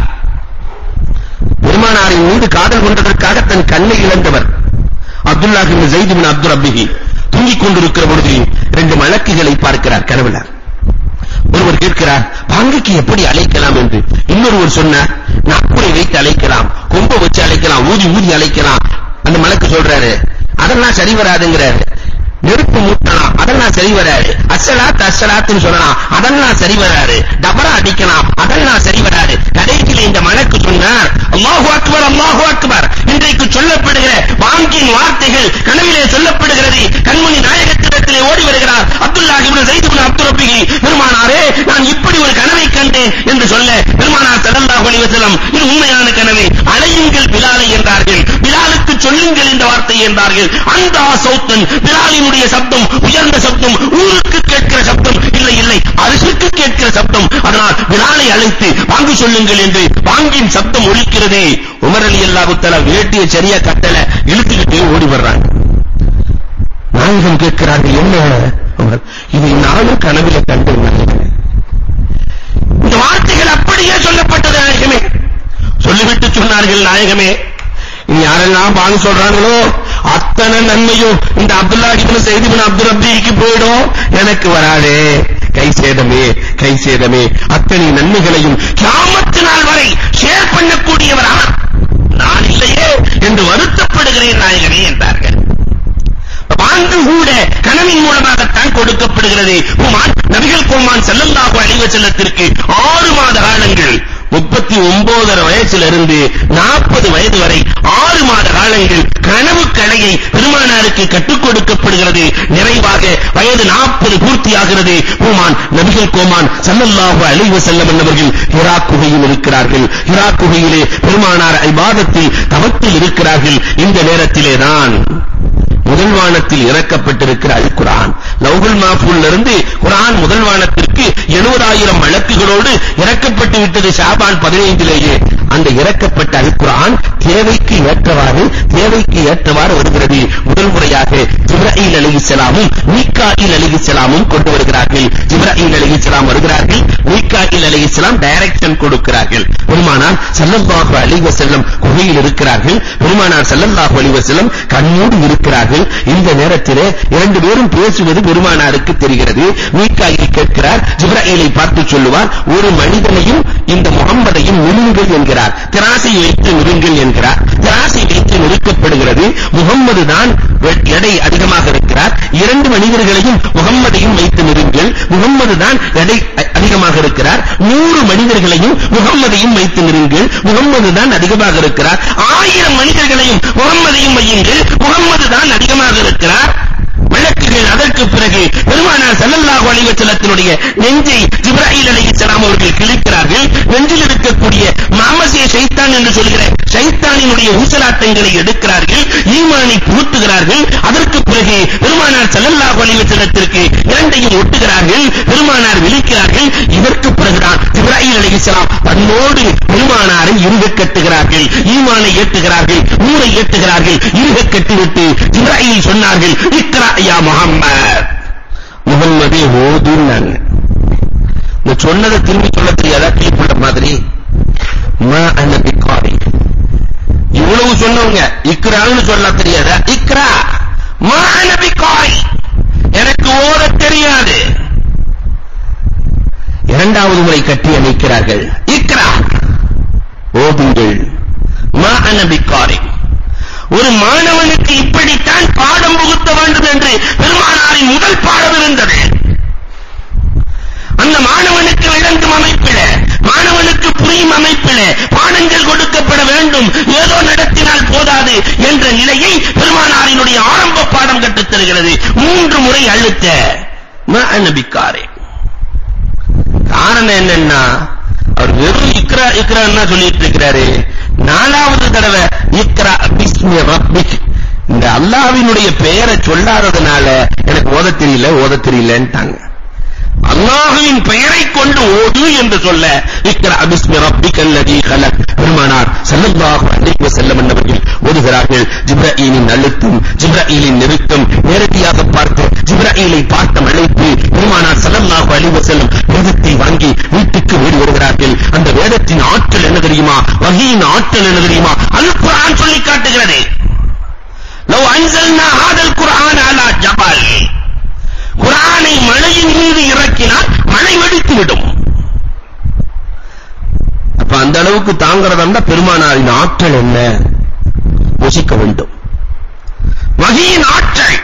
பெருமானாரின் மீது காதல் கொண்டதற்காக தன் கண்ணை இழந்தவர் Abdullah ibn Zaid ibn Abdul Rabbih தூங்கிக் கொண்டிருக்கிற பொழுது ரெண்டு மலக்குகளை பார்க்கிறார் கனவுல ஒருவர் கேட்கிறார் பாங்குக்கு எப்படி அழைக்கலாம் என்று இன்னொருவர் சொன்னார் நாக்குரை வைத்து அழைக்கலாம் கொம்பை வச்சு அழைக்கலாம் ஊதி ஊதி அழைக்கலாம் அந்த மலக்கு சொல்றாரு அதெல்லாம் சரி வராதுங்கிறாரு நெருப்பு மூட்டலாம் அதெல்லாம் சரி வராது அஸ்ஸலாத் அஸ்ஸலாத்துன்னு சொல்லலாம் அதெல்லாம் சரி வராது டபரா அடிக்கலாம் அதெல்லாம் சரி வராது கடைசியில் இந்த மலக்கு சொன்னார் அல்லாஹு அக்பர் அல்லாஹு அக்பர் இன்றைக்கு சொல்லப்படுகிற வாங்கின் வார்த்தைகள் கனவிலே சொல்லப்படுகிறது கண்மணி நாயகத்திடத்திலே ஓடி வருகிறார் அப்துல்லாஹ் இப்னு ஸைத் இப்னு அப்துல் ரப்பிகி பெருமானாரே நான் இப்படி ஒரு கனவை கண்டேன் என்று சொல்ல பெருமானார் ஸல்லல்லாஹு அலைஹி வஸல்லம் இது உண்மையான கனவு அலையுங்கள் பிலாலை என்றார்கள் பிலாலுக்கு சொல்லுங்கள் இந்த வார்த்தை என்றார்கள் அந்த சௌத்தன் பிலாலினுடைய சப்தம் உயர்ந்த சப்தம் ஊருக்கு கேட்கிற சப்தம் இல்லை இல்லை அரிசுக்கு கேட்கிற சப்தம் அதனால் பிலாலை அழைத்து வாங்கி சொல்லுங்கள் என்று வாங்கின் சப்தம் ஒலிக்கிறது உமர் அலி அல்லாஹு தஆலா வேட்டிய சரியா கட்டல இழுத்துக்கிட்டே ஓடி வர்றாங்க நாயகம் கேட்கிறார்கள் என்ன அவர் இதை நானும் கனவில கண்டேன் நாயகமே. இந்த வார்த்தைகள் அப்படியே சொல்லப்பட்டது நாயகமே சொல்லிவிட்டு சொன்னார்கள் நாயகமே இனி யாரெல்லாம் பாங்க சொல்றாங்களோ அத்தனை நன்மையும் இந்த அப்துல்லாஹ் இப்னு ஸைத் இப்னு அப்துல் ரப்பீக்கு போய்டும் எனக்கு வராதே கை சேதமே கை சேதமே அத்தனை நன்மைகளையும் கியாமத்து நாள் வரை ஷேர் பண்ணக்கூடியவரா நான் இல்லையே என்று வருத்தப்படுகிறேன் நாயகமே என்றார்கள் பாங்கு கூட கனவின் மூலமாகத்தான் கொடுக்கப்படுகிறது உமான் நபிகள் கோமான் ஸல்லல்லாஹு அலைஹி வஸல்லத்திற்கு 6 மாத காலங்கள் 39 வயசுல இருந்து 40 வயது வரை 6 மாத காலங்கள் கனவு கலையை பெருமானாருக்கு கற்றுக் கொடுக்கப்படுகிறது நிறைவாக வயது 40 பூர்த்தியாகிறது உமான் நபிகள் கோமான் ஸல்லல்லாஹு அலைஹி வஸல்லம் என்பவர்கள் ஹிரா குகையில் இருக்கிறார்கள் ஹிரா குகையிலே பெருமானார் இபாதத்தில் தவத்தில் இருக்கிறார்கள் இந்த நேரத்திலே தான் முதல் வானத்தில் இறக்கப்பட்டிருக்கிற அல் குர்ஆன் லௌஹுல் மஹ்ஃபூல்ல இருந்து குர்ஆன் முதல் வானத்திற்கு 70000 வழக்குகளோடு இறக்கப்பட்டு விட்டது ஷாபான் 15லேயே அந்த இறக்கப்பட்ட அல் குர்ஆன் தேவைக்கு ஏற்றவாறு தேவைக்கு ஏற்றவாறு வருகிறது முதல் முறையாக ஜிப்ராயில் அலைஹிஸ்ஸலாமும் மீகாயில் அலைஹிஸ்ஸலாமும் கொண்டு வருகிறார்கள் ஜிப்ராயில் அலைஹிஸ்ஸலாம் வருகிறார்கள் மீகாயில் அலைஹிஸ்ஸலாம் டைரக்ஷன் கொடுக்கிறார்கள் பெருமானார் ஸல்லல்லாஹு அலைஹி வஸல்லம் குகையில் இருக்கிறார்கள் பெருமானார் ஸல்லல்லாஹு அலைஹி வஸல்லம் கண்ணோடு இருக்கிறார்கள் இந்த நேரத்திலே இரண்டு பேரும் பேசுவது பெருமானாருக்கு தெரிகிறது மீகாயில் கேட்கிறார் ஜிப்ராயிலை பார்த்து சொல்லுவார் ஒரு மனிதனையும் இந்த முகம்மதையும் நிறுங்கள் என்கிறார் திராசை வைத்து நிறுங்கள் என்கிறார் திராசை வைத்து நிறுக்கப்படுகிறது முகம்மது தான் எடை அதிகமாக இருக்கிறார் இரண்டு மனிதர்களையும் முகம்மதையும் வைத்து நிறுங்கள் முகம்மது தான் எடை அ- அதிகமாக இருக்கிறார் நூறு மனிதர்களையும் முகம்மதையும் வைத்து நிறுங்கள் முகம்மது தான் அதிகமாக இருக்கிறார் ஆயிரம் மனிதர்களையும் முகம்மதையும் வையுங்கள் முகம்மது தான் அதிகமாக இருக்கிறார் விளக்குகள் அதற்கு பிறகு பிறகு பெருமானார் ஸல்லல்லாஹு அலைஹி வஸல்லத்தினுடைய நெஞ்சை ஜிப்ராயில் அலைஹிஸ்ஸலாம் அவர்கள் கிழிக்கிறார்கள் நெஞ்சில் இருக்கக்கூடிய மாமசிய ஷைத்தான் என்று சொல்கிற ஷைத்தானினுடைய ஊசலாட்டங்களை எடுக்கிறார்கள் ஈமானை புகுத்துகிறார்கள் அதற்கு பிறகு பெருமானார் ஸல்லல்லாஹு அலைஹி வஸல்லத்திற்கு இரண்டையும் ஒட்டுகிறார்கள் பெருமானார் விழிக்கிறார்கள் இதற்கு பிறகுதான் ஜிப்ராயில் அலைஹிஸ்ஸலாம் தன்னோடு பெருமானாரை இறுக கட்டுகிறார்கள் ஈமானை ஏற்றுகிறார்கள் நூரை ஏற்றுகிறார்கள் இறுக கட்டிவிட்டு ஜிப்ராயில் சொன்னார்கள் இக்ரா யா முஹம்மத் முகம்மதே ஓதுன்னாங்க இந்த சொன்னதை திரும்பி சொல்ல தெரியாதா கிளிப்புள்ள மாதிரி மா அன பிகாரி இவ்வளவு சொன்னவங்க இக்ரான்னு சொல்ல தெரியாதா இக்ரா மா அன பிகாரி எனக்கு ஓத தெரியாது இரண்டாவது முறை கட்டி அணைக்கிறார்கள் இக்ரா ஓதுங்கள் மா அன பிகாரி ஒரு மாணவனுக்கு இப்படித்தான் பாடம் புகுத்த வேண்டும் என்று பெருமானாரின் முதல் பாடம் இருந்தது அந்த மாணவனுக்கு விளங்கும் அமைப்பில மாணவனுக்கு புரியும் அமைப்பில பாடங்கள் கொடுக்கப்பட வேண்டும் ஏதோ நடத்தினால் போதாது என்ற நிலையை பெருமானாரினுடைய ஆரம்ப பாடம் கற்றுத் தருகிறது மூன்று முறை அழுத்த நபிக்காரே காரணம் என்னன்னா அவர் வெறும் இக்ரா இக்ரான்னா சொல்லிட்டு இருக்கிறாரு நாலாவது தடவை இக்ரா பிஸ்மி ரப்பிக் இந்த அல்லாஹ்வினுடைய பெயரை சொல்லாததுனால எனக்கு ஓத தெரியல ஓத தெரியலன்ட்டாங்க அல்லாஹ்வின் பெயரை கொண்டு ஓது என்று சொல்ல இக்ரா பிஸ்மி ரப்பிக்கல் லதீ خلق பெருமானார் ஸல்லல்லாஹு அலைஹி வஸல்லம் அவர்கள் ஓதுகிறார்கள் ஜிப்ராயிலின் அழுத்தம் ஜிப்ராயிலின் நெருக்கம் நேரடியாக பார்த்து ஜிப்ராயிலை பார்த்த அழைப்பு பெருமானார் ஸல்லல்லாஹு அலைஹி வஸல்லம் வேதத்தை வாங்கி வீட்டுக்கு ஓடி வருகிறார்கள் அந்த வேதத்தின் ஆற்றல் என்ன தெரியுமா வஹீயின் ஆற்றல் என்ன தெரியுமா அல் குர்ஆன் சொல்லி காட்டுகிறது லவ் அன்சல்னா ஹாதல் குர்ஆன் அலா ஜபல் குர்ஆனை மலையின் மீது இறக்கினால் மலை வெடித்து விடும் அப்ப அந்த அளவுக்கு தாங்கிறதா பெருமானாரின் ஆற்றல் என்ன யோசிக்க வேண்டும் வகையின் ஆற்றல்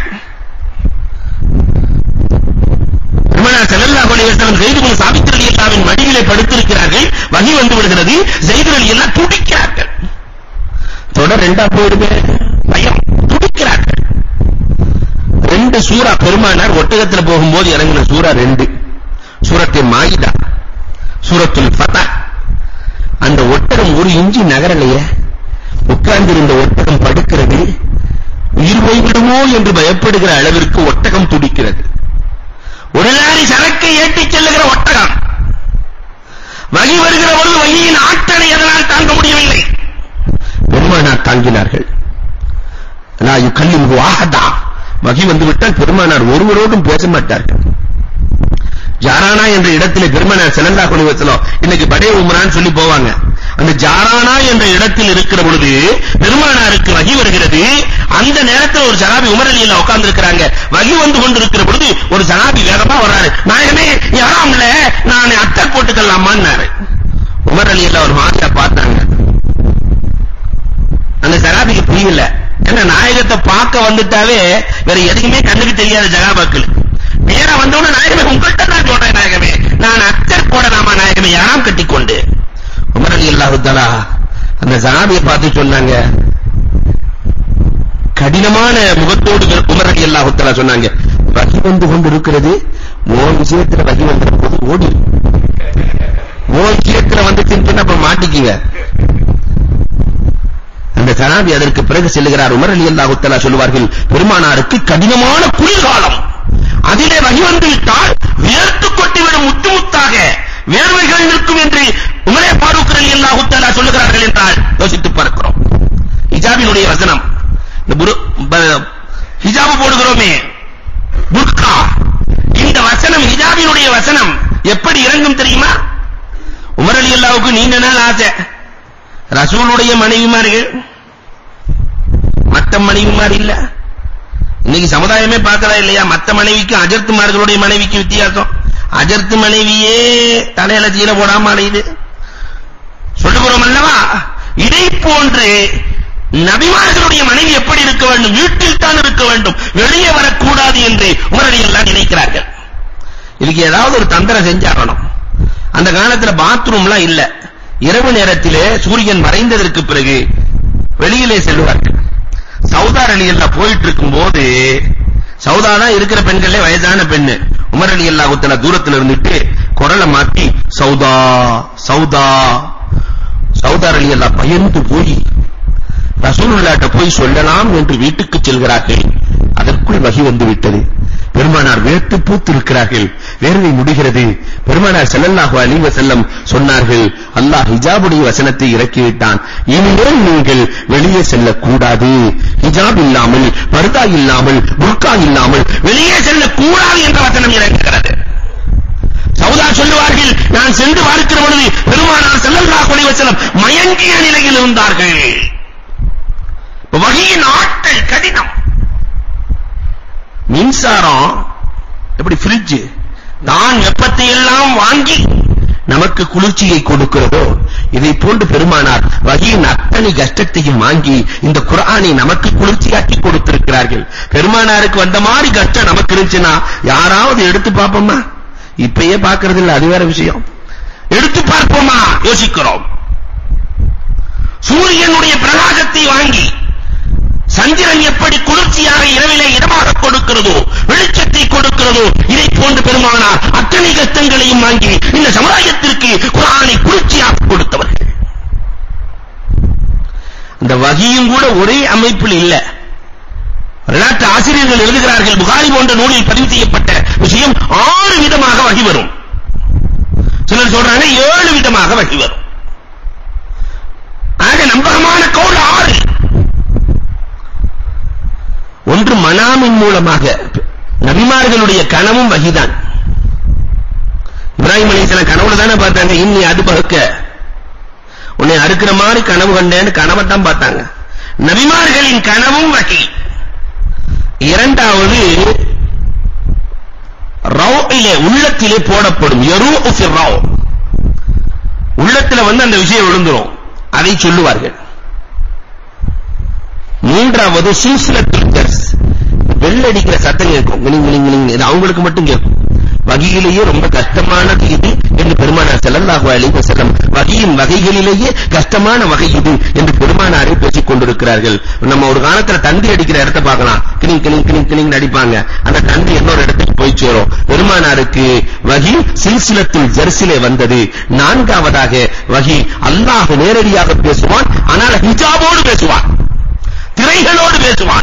பெருமானார் ஸல்லல்லாஹு அலைஹி வஸல்லம் ஸைத் இப்னு சாபித் ரலியல்லாஹுவின் மடியிலே படுத்திருக்கிறார்கள் வகி வந்து விடுகிறது ஸைத் ரலியல்லாஹு துடிக்கிறார்கள் தொடர் ரெண்டா போயிடுமே பயம் துடிக்கிறார்கள் ரெண்டு சூரா பெருமானார் ஒட்டகத்துல போகும்போது இறங்கின சூரா ரெண்டு சூரத்துல் மாயிதா சூரத்துல் ஃபதஹ் அந்த ஒட்டகம் ஒரு இஞ்சி நகரலையே உட்கார்ந்திருந்த ஒட்டகம் படுக்கிறது உயிர் போய்விடுமோ என்று பயப்படுகிற அளவிற்கு ஒட்டகம் துடிக்கிறது ஒரு லாரி சரக்கை ஏற்றிச் செல்லுகிற ஒட்டகம் வகி வருகிற பொழுது வகியின் ஆற்றலை அதனால் தாங்க முடியவில்லை பெருமானார் தாங்கினார்கள் லா யுகல்லிமுஹு அஹதா வகி வந்துவிட்டால் பெருமானார் ஒருவரோடும் பேச மாட்டார்கள் ஜாரானா என்ற இடத்திலே பெருமானார் ஸல்லல்லாஹு அலைஹி வஸல்லம் இன்னைக்கு படே உம்ரான்னு சொல்லி போவாங்க அந்த ஜாரானா என்ற இடத்தில் இருக்கிற பொழுது பெருமானாருக்கு வகி வருகிறது அந்த நேரத்தில் ஒரு சஹாபி உமர் அலியல்ல உட்கார்ந்து இருக்காங்க வகி வந்து கொண்டிருக்கிற பொழுது ஒரு சஹாபி வேகமா வர்றாரு நாயகமே யாராம்ல நான் அத்தர் போட்டுக்கலாமான்னாரு உமர் அலியல்ல ஒரு மாதிரியா பார்த்தாங்க அந்த சஹாபிக்கு புரியல ஏன்னா நாயகத்தை பார்க்க வந்துட்டாவே வேற எதுக்குமே கண்ணுக்கு தெரியாத ஜகாபாக்கள் நேரா வந்தவன நாயகமே உங்கள்கிட்ட நான் சொல்றேன் நாயகமே நான் அத்தர் போடலாமா நாயகமே யாராம் கட்டிக்கொண்டு உமர் அலி அல்லாஹு தஆலா அந்த சஹாபியை பார்த்து சொன்னாங்க கடினமான முகத்தோடு உமர் அலி அல்லாஹு தஆலா சொன்னாங்க வகி வந்து கொண்டிருக்கிறது ஓ விஷயத்துல வகி வந்த போது ஓடி ஓ விஷயத்துல வந்துச்சுன்னு சொன்னா அப்ப மாட்டிக்கீங்க அந்த சனாபி அதற்கு பிறகு செல்லுகிறார் உமர் அலி அல்லாஹு தஆலா சொல்லுவார்கள் பெருமானாருக்கு கடினமான குளிர்காலம் அதிலே வகி வந்து விட்டால் வியர்த்து கொட்டிவிடும் முத்து முத்தாக வேர்வைகள் நிற்கும் என்று உமரே ஃபாரூக் ரலியல்லாஹு தஆலா சொல்லுகிறார்கள் என்றால் யோசித்து பார்க்கிறோம் ஹிஜாபினுடைய வசனம் இந்த புரு ஹிஜாப் போடுகிறோமே புர்கா இந்த வசனம் ஹிஜாபினுடைய வசனம் எப்படி இறங்கும் தெரியுமா உமர் ரலியல்லாஹுக்கு நீண்ட நாள் ஆசை ரசூலுடைய மனைவிமார்கள் மத்த மனைவிமார் இல்ல இன்னைக்கு சமுதாயமே பார்க்கறா இல்லையா மத்த மனைவிக்கு அஜர்த்துமார்களுடைய மனைவிக்கு வித்தியாசம் அஜர்த்து மனைவியே தலையில தீர போடாம அலையுது சொல்லுகிறோம் அல்லவா இதை போன்று நபிமார்களுடைய மனைவி எப்படி இருக்க வேண்டும் வீட்டில் தான் இருக்க வேண்டும் வெளியே வரக்கூடாது என்று உமரடி எல்லாம் நினைக்கிறார்கள் இதுக்கு ஏதாவது ஒரு தந்திரம் செஞ்சாகணும் அந்த காலத்துல பாத்ரூம்லாம் இல்ல இரவு நேரத்திலே சூரியன் மறைந்ததற்கு பிறகு வெளியிலே செல்வார்கள் சவுதார் அலி எல்லாம் போயிட்டு இருக்கும்போது சௌதா தான் இருக்கிற பெண்களே வயதான பெண்ணு உமர் அலி அல்லாஹு தஆலா தூரத்துல இருந்துட்டு குரலை மாத்தி சௌதா சௌதா சௌதா அலி அல்லாஹ் பயந்து போய் ரசூலுல்லாஹ்ட்ட போய் சொல்லலாம் என்று வீட்டுக்கு செல்கிறார்கள் அதற்குள் வகி வந்து விட்டது பெருமானார் வேட்டு பூத்து இருக்கிறார்கள் வேர்வை முடிகிறது பெருமானார் ஸல்லல்லாஹு அலைஹி வஸல்லம் சொன்னார்கள் அல்லாஹ் ஹிஜாபுடைய வசனத்தை இறக்கிவிட்டான் இனிமேல் நீங்கள் வெளியே செல்லக்கூடாது ஹிஜாப் இல்லாமல் பர்தா இல்லாமல் புர்கா இல்லாமல் வெளியே செல்லக்கூடாது என்ற வசனம் இறங்குகிறது சௌதா சொல்லுவார்கள் நான் சென்று பார்க்கிற பொழுது பெருமானார் ஸல்லல்லாஹு அலைஹி வஸல்லம் மயங்கிய நிலையில் இருந்தார்கள் வகையின் ஆட்கள் கடினம் மின்சாரம் எப்படி ஃப்ரிட்ஜ் தான் வெப்பத்தை எல்லாம் வாங்கி நமக்கு குளிர்ச்சியை கொடுக்கிறதோ இதை போன்று பெருமானார் வகையின் அத்தனை கஷ்டத்தையும் வாங்கி இந்த குர்ஆனை நமக்கு குளிர்ச்சியாக்கி கொடுத்திருக்கிறார்கள் பெருமானாருக்கு வந்த மாதிரி கஷ்டம் நமக்கு இருந்துச்சுன்னா யாராவது எடுத்து பார்ப்போமா இப்பயே பார்க்கிறது இல்ல அது வேற விஷயம் எடுத்து பார்ப்போமா யோசிக்கிறோம் சூரியனுடைய பிரகாசத்தை வாங்கி சந்திரன் எப்படி குளிர்ச்சியாக இரவிலே இடமாக கொடுக்கிறதோ வெளிச்சத்தை கொடுக்கிறதோ இதை போன்று பெருமானார் அத்தனை கஷ்டங்களையும் வாங்கி இந்த சமுதாயத்திற்கு குரானை குளிர்ச்சியாக கொடுத்தவர்கள் அந்த வகியும் கூட ஒரே அமைப்பில் இல்ல வரலாற்று ஆசிரியர்கள் எழுதுகிறார்கள் புகாரி போன்ற நூலில் பதிவு செய்யப்பட்ட விஷயம் ஆறு விதமாக வகி வரும் சிலர் சொல்றாங்க ஏழு விதமாக வகி வரும் ஆக நம்பகமான கவுல் ஆறு ஒன்று மனாமின் மூலமாக நபிமார்களுடைய கனவும் வகிதான் இப்ராஹிம் அலைஹிஸ்ஸலாம் கனவுல தானே பார்த்தாங்க இன்னி அது பகுக்க உன்னை அறுக்கிற மாதிரி கனவு கண்டேன்னு கனவை தான் பார்த்தாங்க நபிமார்களின் கனவும் வகி இரண்டாவது ரௌஇலே உள்ளத்திலே போடப்படும் யரூஉ ஃபி ரௌ உள்ளத்துல வந்து அந்த விஷயம் விழுந்துரும் அதை சொல்லுவார்கள் மூன்றாவது சில்சிலத்துல் ஜர்ஸ் வெள்ளடிக்கிற சத்தம் கேட்கும் கிளிங் கிளிங் கிளிங் இது அவங்களுக்கு மட்டும் கேட்கும் வகையிலேயே ரொம்ப கஷ்டமானது இது என்று பெருமானார் ஸல்லல்லாஹு அலைஹி வஸல்லம் வகையின் வகைகளிலேயே கஷ்டமான வகை இது என்று பெருமானாரே பேசிக் கொண்டிருக்கிறார்கள் நம்ம ஒரு காலத்துல தந்தி அடிக்கிற இடத்தை பார்க்கலாம் கிளிங் கிளிங் கிளிங் கிளிங் அடிப்பாங்க அந்த தந்தி இன்னொரு இடத்துக்கு போய் சேரும் பெருமானாருக்கு வகி சில்சிலத்துல் ஜர்ஸிலே வந்தது நான்காவதாக வகி அல்லாஹ் நேரடியாக பேசுவான் ஆனால் ஹிஜாபோடு பேசுவான் திரைகளோடு பேசுவான்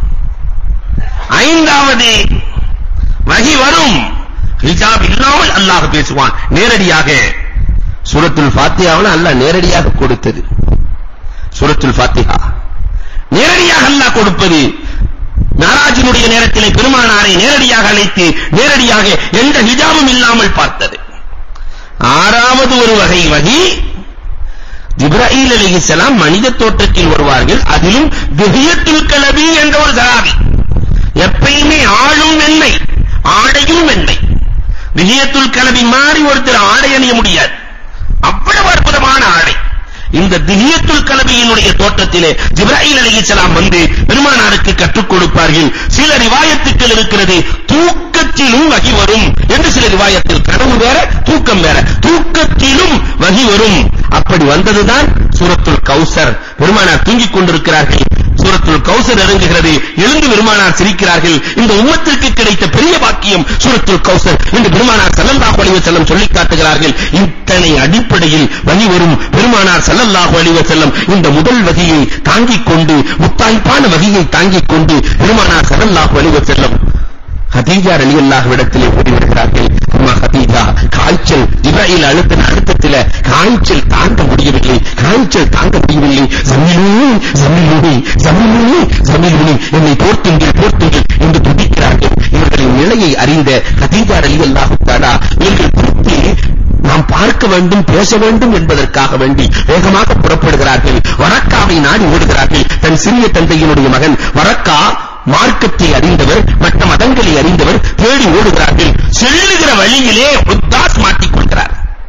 ஐந்தாவது வகி வரும் ஹிஜாப் இல்லாமல் அல்லாஹ் பேசுவான் நேரடியாக சூரத்துல் ஃபாத்திஹாவில் அல்லாஹ் நேரடியாக கொடுத்தது சூரத்துல் ஃபாத்திஹா நேரடியாக அல்லாஹ் கொடுப்பது நாராஜினுடைய நேரத்திலே பெருமானாரை நேரடியாக அழைத்து நேரடியாக எந்த ஹிஜாபும் இல்லாமல் பார்த்தது ஆறாவது ஒரு வகை வகி ஜிப்ராயில் அலைஹிஸ்ஸலாம் மனித தோற்றத்தில் வருவார்கள் அதிலும் திஹியத்துல் கலபி என்ற ஒரு சஹாபி எப்பயுமே ஆளும் வெண்மை ஆடையும் வெண்மை திஹியத்துல் கலபி மாறி ஒருத்தர் ஆடை அணிய முடியாது அவ்வளவு அற்புதமான ஆடை இந்த திஹியத்துல் கலபியினுடைய தோற்றத்திலே ஜிப்ராயில் அலைஹிஸ்ஸலாம் வந்து பெருமானாருக்கு கற்றுக் கொடுப்பார்கள் சில ரிவாயத்துக்கள் இருக்கிறது தூக்கத்திலும் வகி வரும் என்று சில ரிவாயத்தில் கனவு வேற தூக்கம் வேற தூக்கத்திலும் வகி வரும் அப்படி வந்ததுதான் சூரத்துல் கௌசர் பெருமானார் தூங்கிக் கொண்டிருக்கிறார்கள் சூரத்துல் கௌசர் இறங்குகிறது எழுந்து பெருமானார் சிரிக்கிறார்கள் இந்த உம்மத்திற்கு கிடைத்த பெரிய பாக்கியம் சூரத்துல் கௌசர் என்று பெருமானார் ஸல்லல்லாஹு அலைஹி வஸல்லம் சொல்லி காட்டுகிறார்கள் இத்தனை அடிப்படையில் வழி வரும் பெருமானார் ஸல்லல்லாஹு அலைஹி வஸல்லம் இந்த முதல் வகையை தாங்கிக் கொண்டு முத்தாய்ப்பான வகையை தாங்கிக் கொண்டு பெருமானார் ஸல்லல்லாஹு அலைஹி வஸல்லம் ஹதீஜா ரலியல்லாஹு இடத்திலே ஓடி வருகிறார்கள் அம்மா ஹதீஜா காய்ச்சல் ஜிப்ராயில் அழுத்தின அழுத்தத்தில காய்ச்சல் தாங்க முடியவில்லை காய்ச்சல் தாங்க முடியவில்லை ஜமீலூனி ஜமீலூனி ஜமீலூனி ஜமீலூனி என்னை போர்த்துங்கள் போர்த்துங்கள் என்று துடிக்கிறார்கள் இவர்களின் நிலையை அறிந்த ஹதீஜா ரலியல்லாஹு தஆலா இவர்கள் குறித்து நாம் பார்க்க வேண்டும் பேச வேண்டும் என்பதற்காக வேண்டி வேகமாக புறப்படுகிறார்கள் வரக்காவை நாடி ஓடுகிறார்கள் தன் சிறிய தந்தையினுடைய மகன் வரக்கா மார்க்கத்தை அறிந்தவர் மற்ற மதங்களை அறிந்தவர் தேடி ஓடுகிறார்கள் செல்லுகிற வழியிலே உத்தாஸ் மாட்டிக் கொள்கிறார்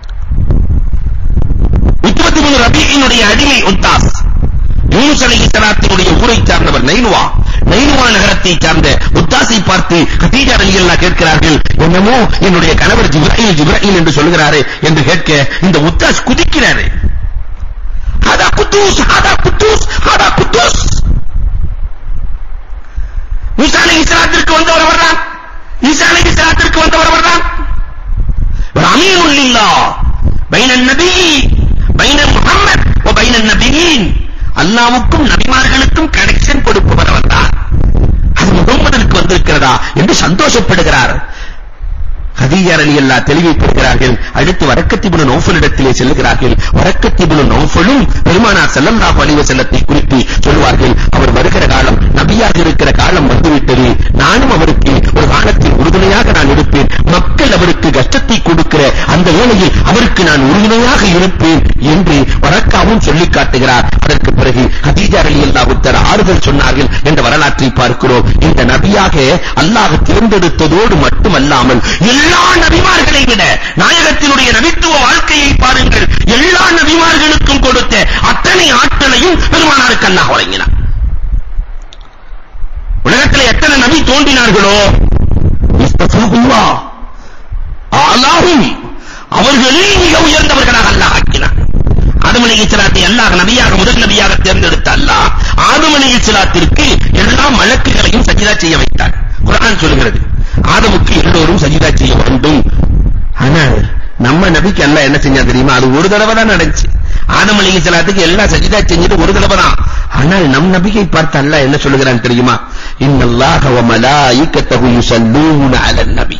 உத்பத்திபுன் ரபீயினுடைய அடிமை உத்தாஸ் யூனுஸ் அலைஹிஸ்ஸலாத்தினுடைய ஊரை சார்ந்தவர் நைனுவா நைனுவா நகரத்தை சார்ந்த உத்தாஸை பார்த்து கதீஜா ரலியல்லாஹு கேட்கிறார்கள் என்னமோ என்னுடைய கணவர் ஜிப்ராயில் ஜிப்ராயில் என்று சொல்கிறாரே என்று கேட்க இந்த உத்தாஸ் குதிக்கிறாரு ஹதா குத்தூஸ் ஹதா குத்தூஸ் ஹதா குத்தூஸ் மூசா அலைஹிஸ்ஸலாத்திற்கு வந்தவர் அவர்தான் ஈசா அலைஹிஸ்ஸலாத்திற்கு வந்தவர் அவர்தான் ஒரு அமீனுல் லில்லாஹ் பைனன் நபி பைன முஹம்மத் வ பைனன் நபியீன் அல்லாஹ்வுக்கும் நபிமார்களுக்கும் கனெக்ஷன் கொடுப்பவர் அவர்தான் அது முகம்மதுக்கு வந்திருக்கிறதா என்று சந்தோஷப்படுகிறார் ஹதீஜா ரலியல்லாஹ் தெளிவுபடுகிறார்கள் அடுத்து வரக்கத் இப்னு நௌஃபலிடத்திலே செல்கிறார்கள் வரக்கத் இப்னு நௌஃபலும் பெருமானார் ஸல்லல்லாஹு அலைஹி வஸல்லத்தை குறித்து சொல்வார்கள் அவர் வருகிற காலம் நபியாக இருக்கிற காலம் வந்துவிட்டது நானும் அவருக்கு ஒரு காலத்தில் உறுதுணையாக நான் இருப்பேன் மக்கள் அவருக்கு கஷ்டத்தை கொடுக்கிற அந்த வேளையில் அவருக்கு நான் உறுதுணையாக இருப்பேன் என்று வரக்காவும் சொல்லிக் காட்டுகிறார் அதற்கு பிறகு ஹதீஜா ரலியல்லாஹு தஆலா ஆறுதல் சொன்னார்கள் என்ற வரலாற்றை பார்க்கிறோம் இந்த நபியாக அல்லாஹ் தேர்ந்தெடுத்ததோடு மட்டுமல்லாமல் எல்லா நபிமார்களை விட நாயகத்தினுடைய நபித்துவ வாழ்க்கையை பாருங்கள் எல்லா நபிமார்களுக்கும் கொடுத்த அத்தனை ஆற்றலையும் பெருமானாருக்கு அல்லாஹ் வழங்கினார் உலகத்தில் எத்தனை நபி தோன்றினார்களோ இஸ்தஃபாஹுல்லாஹ் ஆலாஹும் அவர்களில் மிக உயர்ந்தவர்களாக அல்லாஹ் ஆக்கினார் ஆதம் அலைஹிஸ்ஸலாத்தை அல்லாஹ் நபியாக முதல் நபியாக தேர்ந்தெடுத்த அல்லாஹ் ஆதம் அலைஹிஸ்ஸலாத்திற்கு எல்லா மலக்குகளையும் சஜிதா செய்ய வைத்தார் குர்ஆன் சொல்கிறது ஆதமுக்கு எல்லோரும் சஜிதா செய்ய வேண்டும் ஆனால் நம்ம நபிக்கு அல்லாஹ் என்ன செஞ்சா தெரியுமா அது ஒரு தடவை தான் நடந்துச்சு ஆதம் அலைஹிஸ்ஸலாத்துக்கு எல்லாம் சஜிதா செஞ்சது ஒரு தடவை தான் ஆனால் நம் நபியை பார்த்து அல்லாஹ் என்ன சொல்லுகிறான் தெரியுமா இன்னல்லாஹ வ மலாயிகத்தஹு யுஸல்லூன அலன் நபி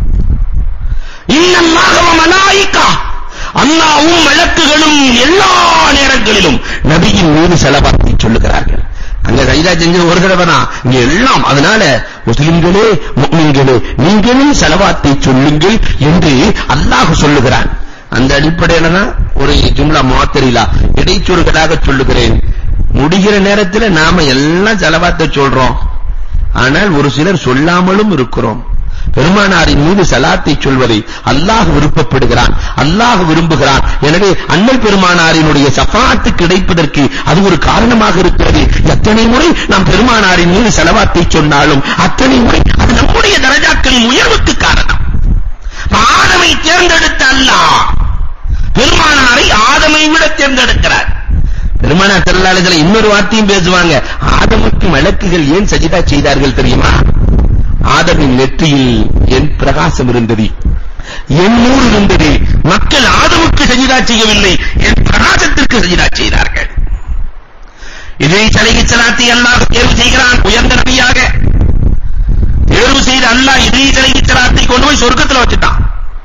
இன்னல்லாஹ வ மலாயிகா அல்லாஹ்வும் மலக்குகளும் எல்லா நேரங்களிலும் நபியின் மீது செலவாத்தி சொல்லுகிறார்கள் அங்க சஜிதா செஞ்ச ஒரு தடவை தான் இங்க எல்லாம் அதனால முஸ்லிம்களே முஃமின்களே நீங்களும் செலவாத்தை சொல்லுங்கள் என்று அல்லாஹ் சொல்லுகிறான் அந்த அடிப்படையில தான் ஒரு ஜும்லா மாத்திரிலா இடைச்சொற்களாக சொல்லுகிறேன் முடிகிற நேரத்தில் நாம எல்லாம் செலவாத்தை சொல்றோம் ஆனால் ஒரு சிலர் சொல்லாமலும் இருக்கிறோம் பெருமானாரின் மீது சலாத்தை சொல்வதை அல்லாஹ் விருப்பப்படுகிறான் அல்லாஹ் விரும்புகிறான் எனவே அண்ணல் பெருமானாரினுடைய சஃபாத்து கிடைப்பதற்கு அது ஒரு காரணமாக இருக்கிறது எத்தனை முறை நாம் பெருமானாரின் மீது செலவாத்தை சொன்னாலும் அத்தனை முறை அது நம்முடைய தரஜாக்களின் உயர்வுக்கு காரணம் ஆதமை தேர்ந்தெடுத்த அல்லாஹ் பெருமானாரை ஆதமை விட தேர்ந்தெடுக்கிறார் பெருமானார் ஸல்லல்லாஹு இன்னொரு வார்த்தையும் பேசுவாங்க ஆதமுக்கு மலக்குகள் ஏன் சஜிதா செய்தார்கள் தெரியுமா ஆதமின் நெற்றியில் என் பிரகாசம் இருந்தது என் நூறு இருந்தது மக்கள் ஆதமுக்கு சஜிதா செய்யவில்லை என் பிரகாசத்திற்கு சஜிதா செய்தார்கள் இதை சலகி சலாத்தை அல்லாஹ் தேர்வு செய்கிறான் உயர்ந்த நபியாக தேர்வு செய்த அல்லாஹ் இதை சலகி சலாத்தை கொண்டு போய் சொர்க்கத்துல வச்சுட்டான்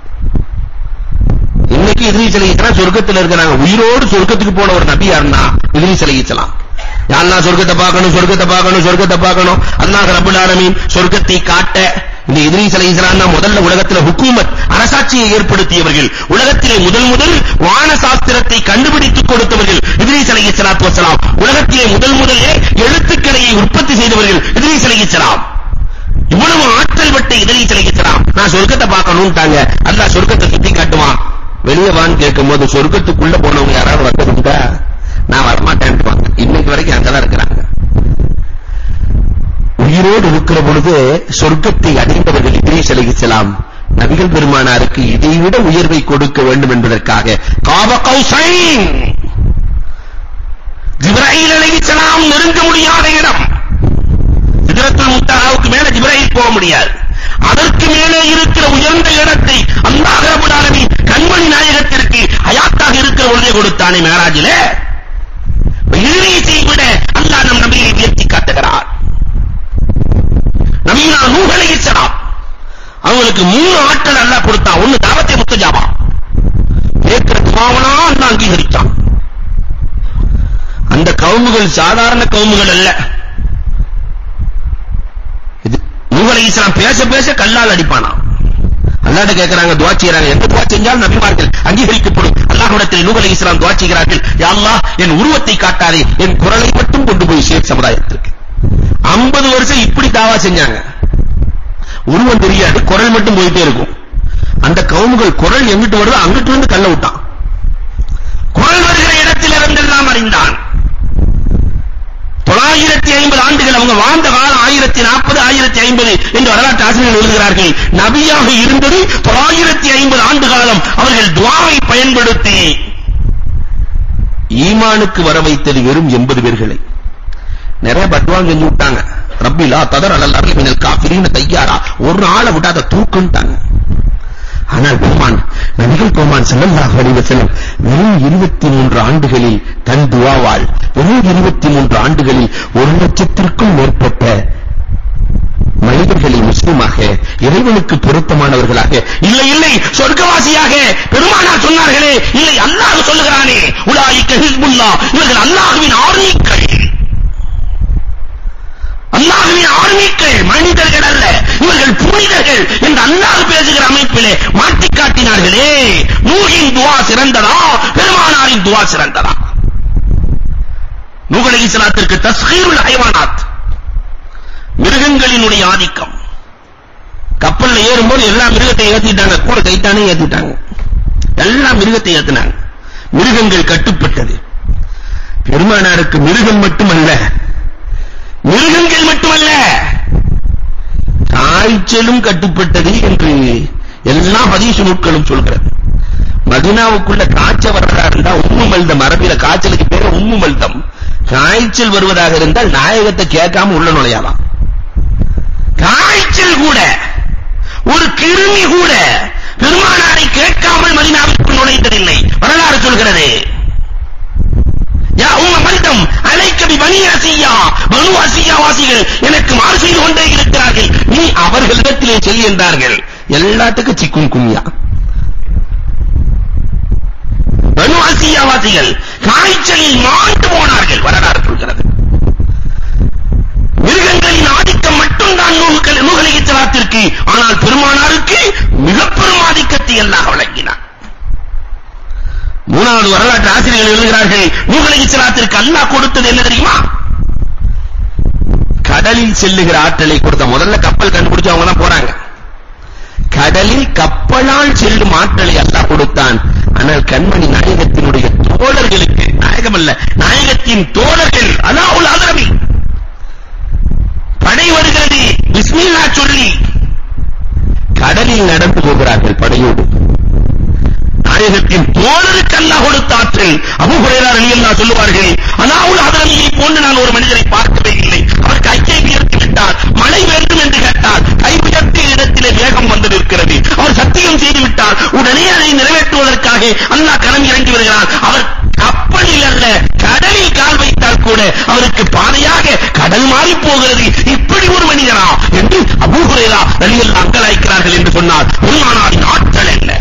இன்னைக்கு இத்ரீஸ் அலைஹிஸ்ஸலாம் சொர்க்கத்துல இருக்காங்க உயிரோடு சொர்க்கத்துக்கு போன ஒரு நபி யாருன்னா இத்ரீஸ் அலைஹிஸ்ஸலாம் அல்லாஹ் சொர்க்கத்தை பார்க்கணும் சொர்க்கத்தை பார்க்கணும் சொர்க்கத்தை பார்க்கணும் அல்லாஹ் ரப்பல் ஆலமீன் சொர்க்கத்தை காட்ட இந்த இத்ரீஸ் அலைஹிஸ்ஸலாம் தான் முதல்ல உலகத்துல ஹுக்கூமத் அரசாட்சியை ஏற்படுத்தியவர்கள் உலகத்திலே முதல் முதல் வான சாஸ்திரத்தை கண்டுபிடித்துக் கொடுத்தவர்கள் இத்ரீஸ் அலைஹிஸ்ஸலாத்து வஸலாம் உலகத்திலே முதல் முதலே எழுத்துக்களையை உற்பத்தி செய்தவர்கள் இத்ரீஸ் அலைஹிஸ்ஸலாம் இவ்வளவு ஆற்றல் பட்ட இத்ரீஸ் அலைஹிஸ்ஸலாம் நான் சொர்க்கத்தை பார்க்கணும்ட்டாங்க அல்லாஹ் சொர்க்கத்தை சுத்தி காட்டுவான் வெளியே வான்னு கேட்கும்போது சொர்க்கத்துக்குள்ள போனவங்க யாராவது வந்ததுண்டா நான் வரமாட்டேன்ட்டுவாங்க இன்னைக்கு வரைக்கும் அங்கதான் இருக்கிறாங்க உயிரோடு இருக்கிற பொழுது சொர்க்கத்தை அடைந்தவர்கள் இத்ரீஸ் அலைஹிஸ்ஸலாம் நபிகள் பெருமானாருக்கு இதைவிட உயர்வை கொடுக்க வேண்டும் என்பதற்காக காப கௌசைன் ஜிப்ராயில் அலைஹிஸ்ஸலாம் நெருங்க முடியாத இடம் சிதறத்துல் முன்தஹாவுக்கு மேல ஜிப்ராயில் போக முடியாது அதற்கு மேலே இருக்கிற உயர்ந்த இடத்தை அல்லாஹ் ரப்பல் ஆலமீன் கண்மணி நாயகத்திற்கு ஹயாத்தாக இருக்கிற பொழுதே கொடுத்தானே மேராஜிலே இறுதியை விட அல்லாஹ் நம் நபியை உயர்த்தி காட்டுகிறார் நபியுனா நூஹ் அலைஹிஸ்ஸலாம் அவங்களுக்கு மூணு ஆட்கள் அல்லாஹ் கொடுத்தான் ஒன்னு தாவத்தை முத்தஜாபா கேட்கிற துவாவனா அல்லாஹ் அங்கீகரித்தான் அந்த கவுமுகள் சாதாரண கவுமுகள் அல்ல இது நூஹ் அலைஹிஸ்ஸலாம் பேச பேச கல்லால் அடிப்பானாம் அல்லாஹ்ட்ட கேக்குறாங்க துஆ செய்றாங்க எந்த துஆ செஞ்சாலும் நபிமார்கள் அங்கீகரிக்கப்படும் அல்லாஹ்விடத்தில் நூஹ் அலைஹிஸ்ஸலாம் துஆ செய்கிறார்கள் யா அல்லாஹ் என் உருவத்தை காட்டாதே என் குரலை மட்டும் கொண்டு போய் சேர் சமுதாயத்திற்கு 50 வருஷம் இப்படி தாவா செஞ்சாங்க உருவம் தெரியாது குரல் மட்டும் போயிட்டே இருக்கும் அந்த கவுமுகள் குரல் எங்கிட்டு வருதோ அங்கிட்டு வந்து கல்ல விட்டான் குரல் வருகிற இடத்தில் இருந்தெல்லாம் அறிந்தான் தொள்ளாயிரத்தி ஐம்பது ஆண்டுகள் அவங்க வாழ்ந்த காலம் ஆயிரத்தி நாற்பது ஆயிரத்தி ஐம்பது என்று வரலாற்று ஆசிரியர்கள் எழுதுகிறார்கள் நபியாக இருந்தது தொள்ளாயிரத்தி ஐம்பது ஆண்டு காலம் அவர்கள் துவாவை பயன்படுத்தி ஈமானுக்கு வர வைத்தது வெறும் எண்பது பேர்களை நிறைய பத்வான் செஞ்சு விட்டாங்க ரப்பி லா ததர் அலல் அர்லி மினல் காஃபிரீன தையாரா ஒரு ஆளை விடாத தூக்குன்ட்டாங்க ஆனால் பெருமான் நபிகள் கோமான் ஸல்லல்லாஹு அலைஹி வஸல்லம் வெறும் 23 ஆண்டுகளில் தன் துஆவால் வெறும் 23 ஆண்டுகளில் ஒரு லட்சத்திற்கும் மேற்பட்ட மனிதர்களை முஸ்லிமாக இறைவனுக்கு பொருத்தமானவர்களாக இல்லை இல்லை சொர்க்கவாசியாக பெருமானார் சொன்னார்களே இல்லை அல்லாஹ் சொல்லுகிறானே உலாயிக்க ஹிஸ்புல்லாஹ் இவர்கள் அல்லாஹ்வின் ஆர்மிக்கள் அல்லாஹ்வின் ஆர்மிக்கள் மனிதர்கள் அல்ல இவர்கள் புனிதர்கள் என்று அல்லாஹ் பேசுகிற அமைப்பிலே மாட்டி காட்டினார்களே நூகின் துவா சிறந்ததா பெருமானாரின் துவா சிறந்ததா நூஹ் அலைஹிஸ்ஸலாத்திற்கு தஸ்கீருல் ஹைவானாத் மிருகங்களினுடைய ஆதிக்கம் கப்பல்ல ஏறும்போது எல்லா மிருகத்தை ஏத்திட்டாங்க கூட கைத்தானே ஏத்திட்டாங்க எல்லா மிருகத்தை ஏத்தினாங்க மிருகங்கள் கட்டுப்பட்டது பெருமானாருக்கு மிருகம் மட்டுமல்ல மிருகங்கள் மட்டுமல்ல காய்ச்சலும் கட்டுப்பட்டது என்று எல்லா ஹதீஸ் நூட்களும் சொல்கிறது மதீனாவுக்குள்ள காய்ச்சல் வர்றதா இருந்தா உம்மு மல்தம் அரபில காய்ச்சலுக்கு பேரு உம்மு மல்தம் காய்ச்சல் வருவதாக இருந்தால் நாயகத்தை கேட்காம உள்ள நுழையலாம் காய்ச்சல் கூட ஒரு கிருமி கூட பெருமானாரை கேட்காமல் மதீனாவுக்குள் நுழைந்ததில்லை வரலாறு சொல்கிறது யா உம்ம மல்தம் அலைக்க பி பனி அசியா பனு அசியா வாசிகள் எனக்கு மாறு செய்து கொண்டே இருக்கிறார்கள் நீ அவர்களிடத்திலே செல் என்றார்கள் எல்லாத்துக்கும் சிக்கும் கும்யா பனு அசியா வாசிகள் காய்ச்சலில் மாண்டு போனார்கள் வரலாறு சொல்கிறது மிருகங்களின் ஆதிக்கம் மட்டும்தான் நூல்கள் நூகலை இத்தலாத்திற்கு ஆனால் பெருமானாருக்கு மிக பெரும் ஆதிக்கத்தை அல்லாஹ் வழங்கினார் மூணாவது வரலாற்று ஆசிரியர்கள் எழுதுகிறார்கள் நூகலை இஸ்லாத்திற்கு அல்லாஹ் கொடுத்தது என்ன தெரியுமா கடலில் செல்லுகிற ஆற்றலை கொடுத்த முதல்ல கப்பல் கண்டுபிடிச்சு அவங்க தான் போறாங்க கடலில் கப்பலால் செல்லும் ஆற்றலை அல்லாஹ் கொடுத்தான் ஆனால் கண்மணி நாயகத்தினுடைய தோழர்களுக்கு நாயகம் அல்ல நாயகத்தின் தோழர்கள் அல்லாஹ்வுல் ஆதரவி படை வருகிறது பிஸ்மில்லா சொல்லி கடலில் நடந்து போகிறார்கள் படையோடு நாயகத்தின் தோழருக்கு அல்லாஹ் கொடுத்த ஆற்றல் அபூ ஹுரைரா ரலியல்லாஹு சொல்லுவார்கள் அல்லாஹ்வுல் ஆதரவியை போன்று நான் ஒரு மனிதரை பார்க்கவே இல்லை அவர் கையை உயர்த்தி விட்டார் மழை வேண்டும் என்று கேட்டார் கை உயர்த்திய இடத்திலே வேகம் வந்து நிற்கிறது அவர் சத்தியம் செய்து விட்டார் உடனே அதை நிறைவேற்றுவதற்காக அல்லாஹ் களம் இறங்கி வருகிறார் அவர் கப்பலில் அல்ல கடலில் கால் வைத்தால் கூட அவருக்கு பாதையாக கடல் மாறி போகிறது இப்படி ஒரு மனிதனா என்று அபூ ஹுரைரா ரலியல்லாஹு அங்கலாய்க்கிறார்கள் என்று சொன்னார் பெருமானாரின் ஆற்றல் என்ன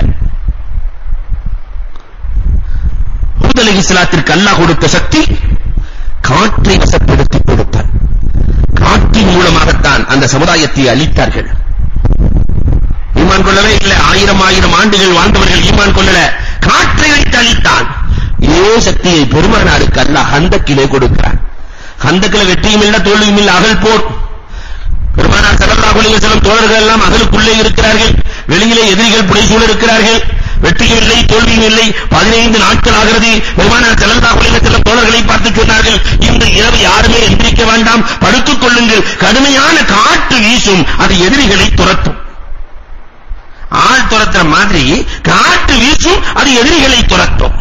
ஹூத் அலைஹிஸ்ஸலாத்திற்கு அல்லாஹ் கொடுத்த சக்தி காற்றை வசப்படுத்தி கொடுத்தான் காற்றின் மூலமாகத்தான் அந்த சமுதாயத்தை அழித்தார்கள் ஈமான் கொள்ளவே இல்லை ஆயிரம் ஆயிரம் ஆண்டுகள் வாழ்ந்தவர்கள் ஈமான் கொள்ளல காற்றை வைத்து அழித்தான் இதே சக்தியை பெருமானாருக்கு அல்லாஹ் ஹந்தக்கிலே கொடுக்கிறான் ஹந்தக்கில வெற்றியும் இல்ல தோல்வியும் இல்ல அகல் போர் பெருமானார் ஸல்லல்லாஹு அலைஹி வஸல்லம் தோழர்கள் எல்லாம் அகலுக்குள்ளே இருக்கிறார்கள் வெளியிலே எதிரிகள் புடைசூழ இருக்கிறார்கள் வெற்றியும் இல்லை தோல்வியும் இல்லை 15 நாட்கள் ஆகிறது பெருமானார் ஸல்லல்லாஹு அலைஹி வஸல்லம் தோழர்களை பார்த்து சொன்னார்கள் இந்த இரவு யாருமே எந்திரிக்க வேண்டாம் படுத்துக் கொள்ளுங்கள் கடுமையான காற்று வீசும் அது எதிரிகளை துரத்தும் ஆள் துரத்துற மாதிரி காற்று வீசும் அது எதிரிகளை துரத்தும்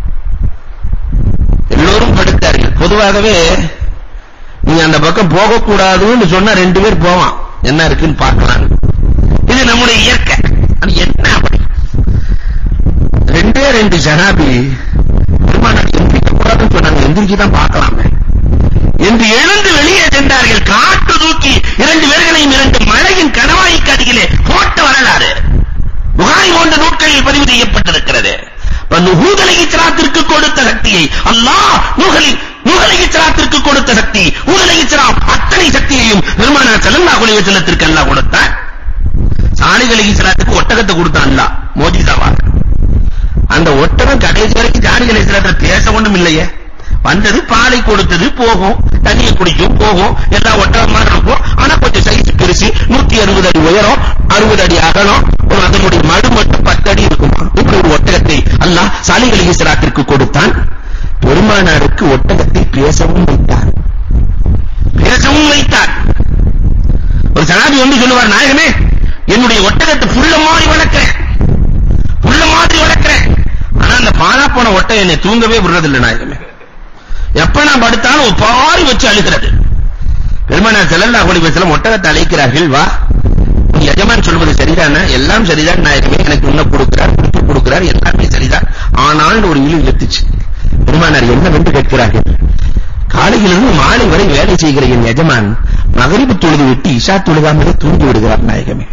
எல்லோரும் படுத்தார்கள் பொதுவாகவே நீ அந்த பக்கம் போக கூடாதுன்னு சொன்னா ரெண்டு பேர் போவான் என்ன இருக்குன்னு பார்க்கலாம் இது நம்முடைய இயற்கை அது என்ன அப்படி ரெண்டே ரெண்டு ஜனாபி பெருமானார் எந்திரிக்க கூடாதுன்னு சொன்னாங்க எந்திரிச்சு தான் பார்க்கலாமே என்று எழுந்து வெளியே சென்றார்கள் காட்டு தூக்கி இரண்டு பேர்களையும் இரண்டு மழையின் கணவாய்க்கு அருகிலே போட்ட வரலாறு புகாரி போன்ற நூட்களில் பதிவு செய்யப்பட்டிருக்கிறது நூஹ் அலைஹிஸ்ஸலாத்திற்கு கொடுத்த சக்தியை அல்லாஹ் நூஹ் நூஹ் அலைஹிஸ்ஸலாத்திற்கு கொடுத்த சக்தி நூஹ் அலைஹிஸ்ஸலாம் அத்தனை சக்தியையும் பெருமானார் ஸல்லல்லாஹு அலைஹி வஸல்லத்திற்கு அல்லாஹ் கொடுத்தான் சாலிஹ் அலைஹிஸ்ஸலாத்துக்கு ஒட்டகத்தை கொடுத்தான் அல்லாஹ் மோஜிசாவாக அந்த ஒட்டகம் கடைசி வரைக்கும் சாலிஹ் அலைஹிஸ்ஸலாத்தை பேச ஒண்ணும் இல்லையே வந்தது பாலை கொடுத்தது போகும் தண்ணியை குடிக்கும் போகும் எல்லா ஒட்டகமா இருக்கும் ஆனா கொஞ்சம் சைஸ் பெருசு 160 அடி உயரம் 60 அடி அகலம் ஒரு அதனுடைய மடு மட்டும் 10 அடி இருக்குமா இப்படி ஒரு ஒட்டகத்தை அல்லாஹ் சாலிஹ் அலைஹிஸ்ஸலாத்திற்கு கொடுத்தான் பெருமானாருக்கு ஒட்டகத்தை பேசவும் வைத்தார் பேசவும் வைத்தார் ஒரு சனாதி வந்து சொல்லுவார் நாயகமே என்னுடைய ஒட்டகத்தை புள்ள மாதிரி வளர்க்கிறேன் புள்ள மாதிரி வளர்க்கிறேன் ஆனா அந்த பாலா போன ஒட்டகம் என்னை தூங்கவே விடுறதில்லை நாயகமே எப்ப நான் படுத்தாலும் ஒரு பாரி வச்சு அழுகிறது பெருமானார் ஸல்லல்லாஹு அலைஹி வஸல்லம் ஒட்டகத்தை அழைக்கிறார்கள் வா உன் எஜமான் சொல்வது சரிதானா எல்லாம் சரிதான் நாயகமே எனக்கு உண்ண கொடுக்கிறார் குடிக்க கொடுக்கிறார் எல்லாமே சரிதான் ஆனால் ஒரு இழு இழுத்துச்சு பெருமானார் என்னவென்று கேட்கிறார்கள் காலையிலிருந்து மாலை வரை வேலை செய்கிற என் எஜமான் மகரிபு தொழுது விட்டு இஷா தொழுகாமலே தூங்கி விடுகிறார் நாயகமே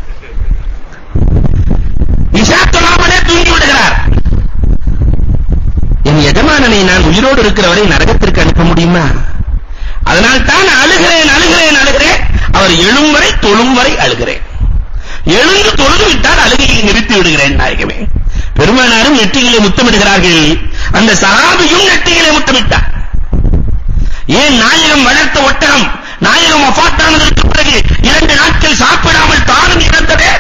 இஷா தொழாமலே தூங்கி விடுகிறார் என் எஜமானனை நான் உயிரோடு இருக்கிற வரை நரகத்திற்கு அனுப்ப முடியுமா அதனால் தான் அழுகிறேன் அழுகிறேன் அழுகிறேன் அவர் எழும் வரை தொழும் வரை அழுகிறேன் எழுந்து தொழுது விட்டால் அழுகையை நிறுத்தி விடுகிறேன் நாயகமே பெருமானாரும் நெற்றியிலே முத்தமிடுகிறார்கள் அந்த சஹாபியும் நெற்றியிலே முத்தமிட்டார் ஏன் நாயகம் வளர்த்த ஒட்டகம் நாயகம் வஃபாத்தானதற்கு பிறகு இரண்டு நாட்கள் சாப்பிடாமல் தானும் இறந்ததே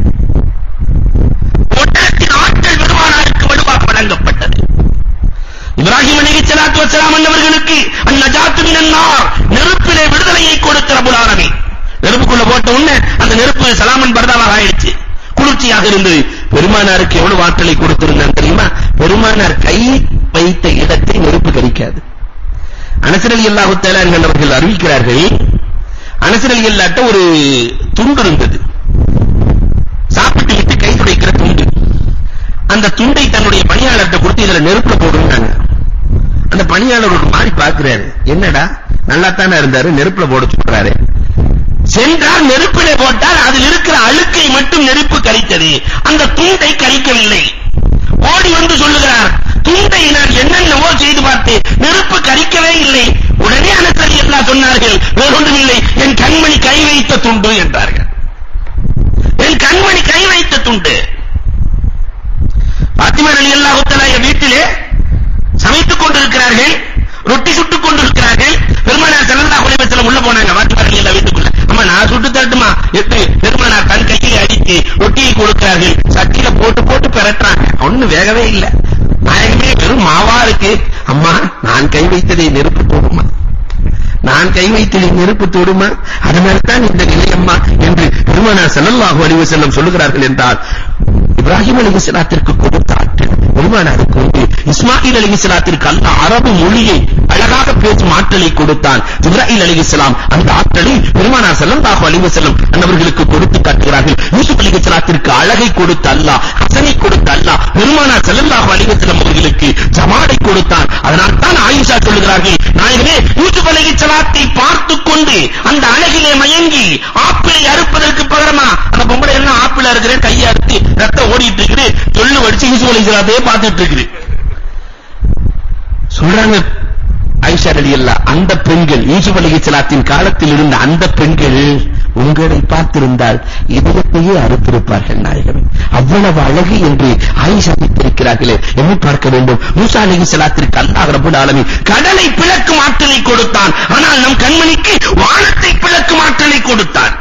ஒட்டகத்தின் ஆற்றல் பெருமானாருக்கு வலுவாக வழங்கப்பட்டது இப்ராஹிம் அலைஹிஸ்ஸலாத்து வஸ்ஸலாம் அன்னவர்களுக்கு அந்நஜாத்து மினன்னார் நெருப்பிலே விடுதலையை கொடுத்த ரப்பல் ஆலமீன் நெருப்புக்குள்ள போட்ட உடனே அந்த நெருப்பு சலாமன் பர்தாவாக ஆயிடுச்சு குளிர்ச்சியாக இருந்தது பெருமானாருக்கு எவ்வளவு ஆற்றலை கொடுத்திருந்தார் தெரியுமா பெருமானார் கை வைத்த இடத்தை நெருப்பு கரிக்காது அனஸ் ரலியல்லாஹு தஆலா அவர்கள் அறிவிக்கிறார்கள் அனஸ் ரலியல்லாஹு ஒரு துண்டு இருந்தது சாப்பிட்டு விட்டு கை துடைக்கிற துண்டு அந்த துண்டை தன்னுடைய பணியாளர்கிட்ட கொடுத்து இதுல நெருப்புல போடுறாங்க அந்த பணியாளர் ஒரு மாதிரி பார்க்கிறாரு என்னடா நல்லா தானே இருந்தாரு நெருப்புல போட சொல்றாரு சென்றால் நெருப்பிலே போட்டால் அதில் இருக்கிற அழுக்கை மட்டும் நெருப்பு கரித்தது அந்த துண்டை கரிக்கவில்லை ஓடி வந்து சொல்லுகிறார் துண்டை நான் என்னென்னவோ செய்து பார்த்தேன் நெருப்பு கரிக்கவே இல்லை உடனே அனசரி எல்லாம் சொன்னார்கள் வேறொன்றும் இல்லை என் கண்மணி கை வைத்த துண்டு என்றார்கள் என் கண்மணி கை வைத்த துண்டு பாத்திமா ரலியல்லாஹு தஆலா வீட்டிலே சமைத்துக் கொண்டிருக்கிறார்கள் ரொட்டி சுட்டுக் கொண்டிருக்கிறார்கள் பெருமானார் ஸல்லல்லாஹு அலைஹி வஸல்லம் உள்ள போனாங்க பாத்திமா ரலியல்லாஹு வீட்டுக்குள்ள அம்மா நான் சுட்டு தரட்டுமா எட்டு பெருமானார் தன் கையை அடித்து ரொட்டியை கொடுக்கிறார்கள் சட்டியில போட்டு போட்டு பெரட்டுறாங்க ஒண்ணு வேகவே இல்ல நாயகமே வெறும் மாவா இருக்கு அம்மா நான் கை வைத்ததை நெருப்பு தொடுமா நான் கை வைத்ததை நெருப்பு தொடுமா அதனால தான் இந்த நிலை அம்மா என்று பெருமானார் ஸல்லல்லாஹு அலைஹி வஸல்லம் சொல்லுகிறார்கள் என்றால் இப்ராஹிம் அலைஹிஸ்ஸலாத்திற்கு கொடுத்த ஆற்றல் பெருமானாருக்கு உண்டு இஸ்மாயில் அலைஹிஸ்ஸலாத்திற்கு அல்லாஹ் அரபு மொழியை அழகாக பேசும் ஆற்றலை கொடுத்தான் இப்ராஹிம் அலைஹிஸ்ஸலாம் அந்த ஆற்றலை பெருமானார் ஸல்லல்லாஹு அலைஹி வஸல்லம் அன்னவர்களுக்கு கொடுத்து காட்டுகிறார்கள் யூசுப் அலைஹிஸ்ஸலாத்திற்கு அழகை கொடுத்த அல்லாஹ் ஹசனை கொடுத்த அல்லாஹ் பெருமானார் ஸல்லல்லாஹு அலைஹி வஸல்லம் அவர்களுக்கு ஜமாலை கொடுத்தான் அதனால் தான் ஆயிஷா சொல்லுகிறார்கள் நாயகமே யூசுப் அலைஹிஸ்ஸலாத்தை பார்த்துக் கொண்டு அந்த அழகிலே மயங்கி ஆப்பிளை அறுப்பதற்கு பகரமா அந்த பொம்பளை எல்லாம் ஆப்பிள் அறுக்கிறேன் கையை அறுத்து ரத்தம் ஓடிட்டு இருக்குது சொல்லு வடிச்சு யூசுப் அலைஹிஸ்ஸலாத்தையே பார்த்துட்டு இருக்குது சொல்றாங்க ஆயிஷா ரலியல்லாஹ் அந்த பெண்கள் யூசுப் அலைஹிஸ்ஸலாத்தின் காலத்தில் இருந்த அந்த பெண்கள் உங்களை பார்த்திருந்தால் இதயத்தையே அறுத்திருப்பார்கள் நாயகமே அவ்வளவு அழகு என்று ஆயிஷா வைத்திருக்கிறார்களே எம்மை பார்க்க வேண்டும் மூசா அலைஹிஸ்ஸலாத்திற்கு அல்லாஹ் ரப்பல் ஆலமீன் கடலை பிளக்கும் ஆற்றலை கொடுத்தான் ஆனால் நம் கண்மணிக்கு வானத்தை பிளக்கும் ஆற்றலை கொடுத்தான்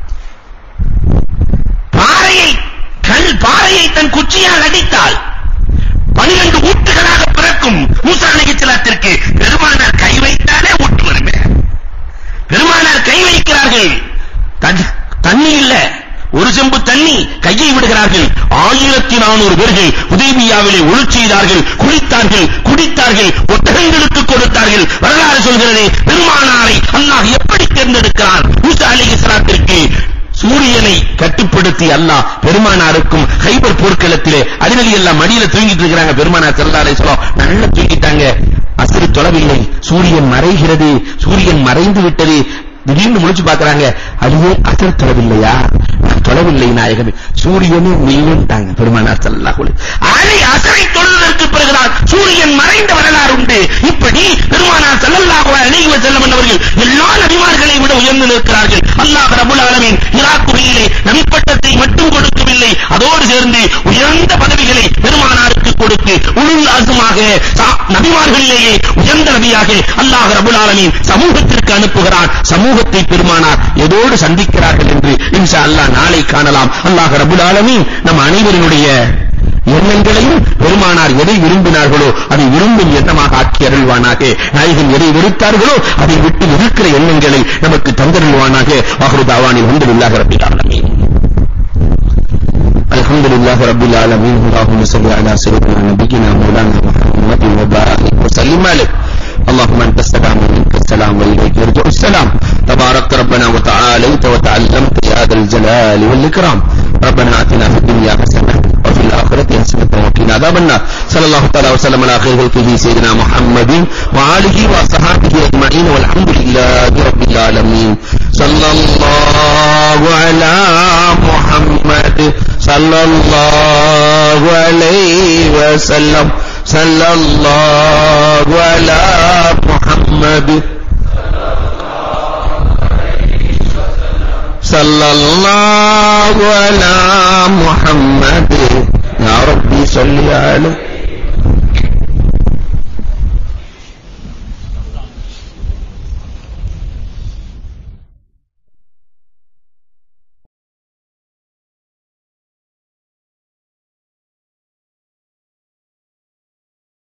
பாறையை கல் பாறையை தன் குச்சியால் அடித்தால் பனிரெண்டு ஊட்டுகளாக பிறக்கும் மூசா அலைஹிஸ்ஸலாத்திற்கு பெருமானார் கை வைத்தாலே ஊட்டு வருமே பெருமானார் கை வைக்கிறார்கள் தண்ணி- தண்ணி இல்ல ஒரு செம்பு தண்ணி கையை விடுகிறார்கள் ஆயிரத்தி நானூறு பேர்கள் உதயபியாவிலே ஒழு செய்தார்கள் குளித்தார்கள் குடித்தார்கள் ஒட்டகங்களுக்கு கொடுத்தார்கள் வரலாறு சொல்கிறதே பெருமானாரை அல்லாஹ் எப்படி தேர்ந்தெடுக்கிறார் மூசா அலைஹிஸ்ஸலாத்திற்கு சூரியனை கட்டுப்படுத்தி அல்லாஹ் பெருமானாருக்கும் ஹைபர் போர்க்களத்திலே அதிரலி எல்லாம் மடியில தூங்கிட்டு இருக்காங்க பெருமானார் ஸல்லல்லாஹு அலைஹி வஸல்லம் நல்லா தூங்கிட்டாங்க அசரு தொலைவில்லை சூரியன் மறைகிறது சூரியன் மறைந்து விட்டது திடீர்னு முழிச்சு பார்க்கறாங்க அதுவே அசர் தொலைவில்லையா நான் தொலைவில்லை நாயகமே சூரியனே உயிரிட்டாங்க பெருமானார் ஸல்லல்லாஹு அலைஹி அலை அசரை தொழுவதற்கு பிறகுதான் சூரியன் மறைந்த வரலாறு உண்டு இப்படி பெருமானார் ஸல்லல்லாஹு அலைஹி வஸல்லம் அவர்கள் எல்லா நபிமார்களை விட உயர்ந்து நிற்கிறார்கள் அல்லாஹ் ரப்பல் ஆலமீன் ஈராக்குவிலே நபிப்பட்டத்தை மட்டும் கொடுக்கவில்லை அதோடு சேர்ந்து உயர்ந்த பதவிகளை பெருமானாருக்கு கொடுத்து உளுல் அசுமாக நபிமார்களிலேயே உயர்ந்த நபியாக அல்லாஹ் ரப்பல் ஆலமீன் சமூகத்திற்கு அனுப்புகிறான் சமூகத்தை பெருமானார் எதோடு சந்திக்கிறார்கள் என்று இன்ஷா அல்லாஹ் நாளை காணலாம் அல்லாஹ் ரப்பல் ஆலமீன் நம் அனைவரினுடைய எண்ணங்களையும் பெருமானார் எதை விரும்பினார்களோ அதை விரும்பும் எண்ணமாக ஆக்கி அருள்வானாக நாயகன் எதை வெறுத்தார்களோ அதை விட்டு இருக்கிற எண்ணங்களை நமக்கு தந்தருள்வானாக ஆஹ்ரு தாவானில் அல்ஹம்துலில்லாஹி ரப்பில் ஆலமீன் الحمد لله رب العالمين اللهم صل على سيدنا نبينا مولانا محمد وبارك وسلم عليه اللهم انت السلام ومنك السلام واليك يرجع السلام تبارك ربنا وتعاليت وتعلمت يا ذا الجلال والاكرام ربنا اتنا في الدنيا حسنه وفي الاخره حسنه وقنا عذاب النار صلى الله تعالى وسلم على خير خلقه سيدنا محمد وآله وصحبه اجمعين والحمد لله رب العالمين صلى الله على محمد صلى الله عليه وسلم صلى الله على محمد صلى الله على محمد يا ربي صل عليه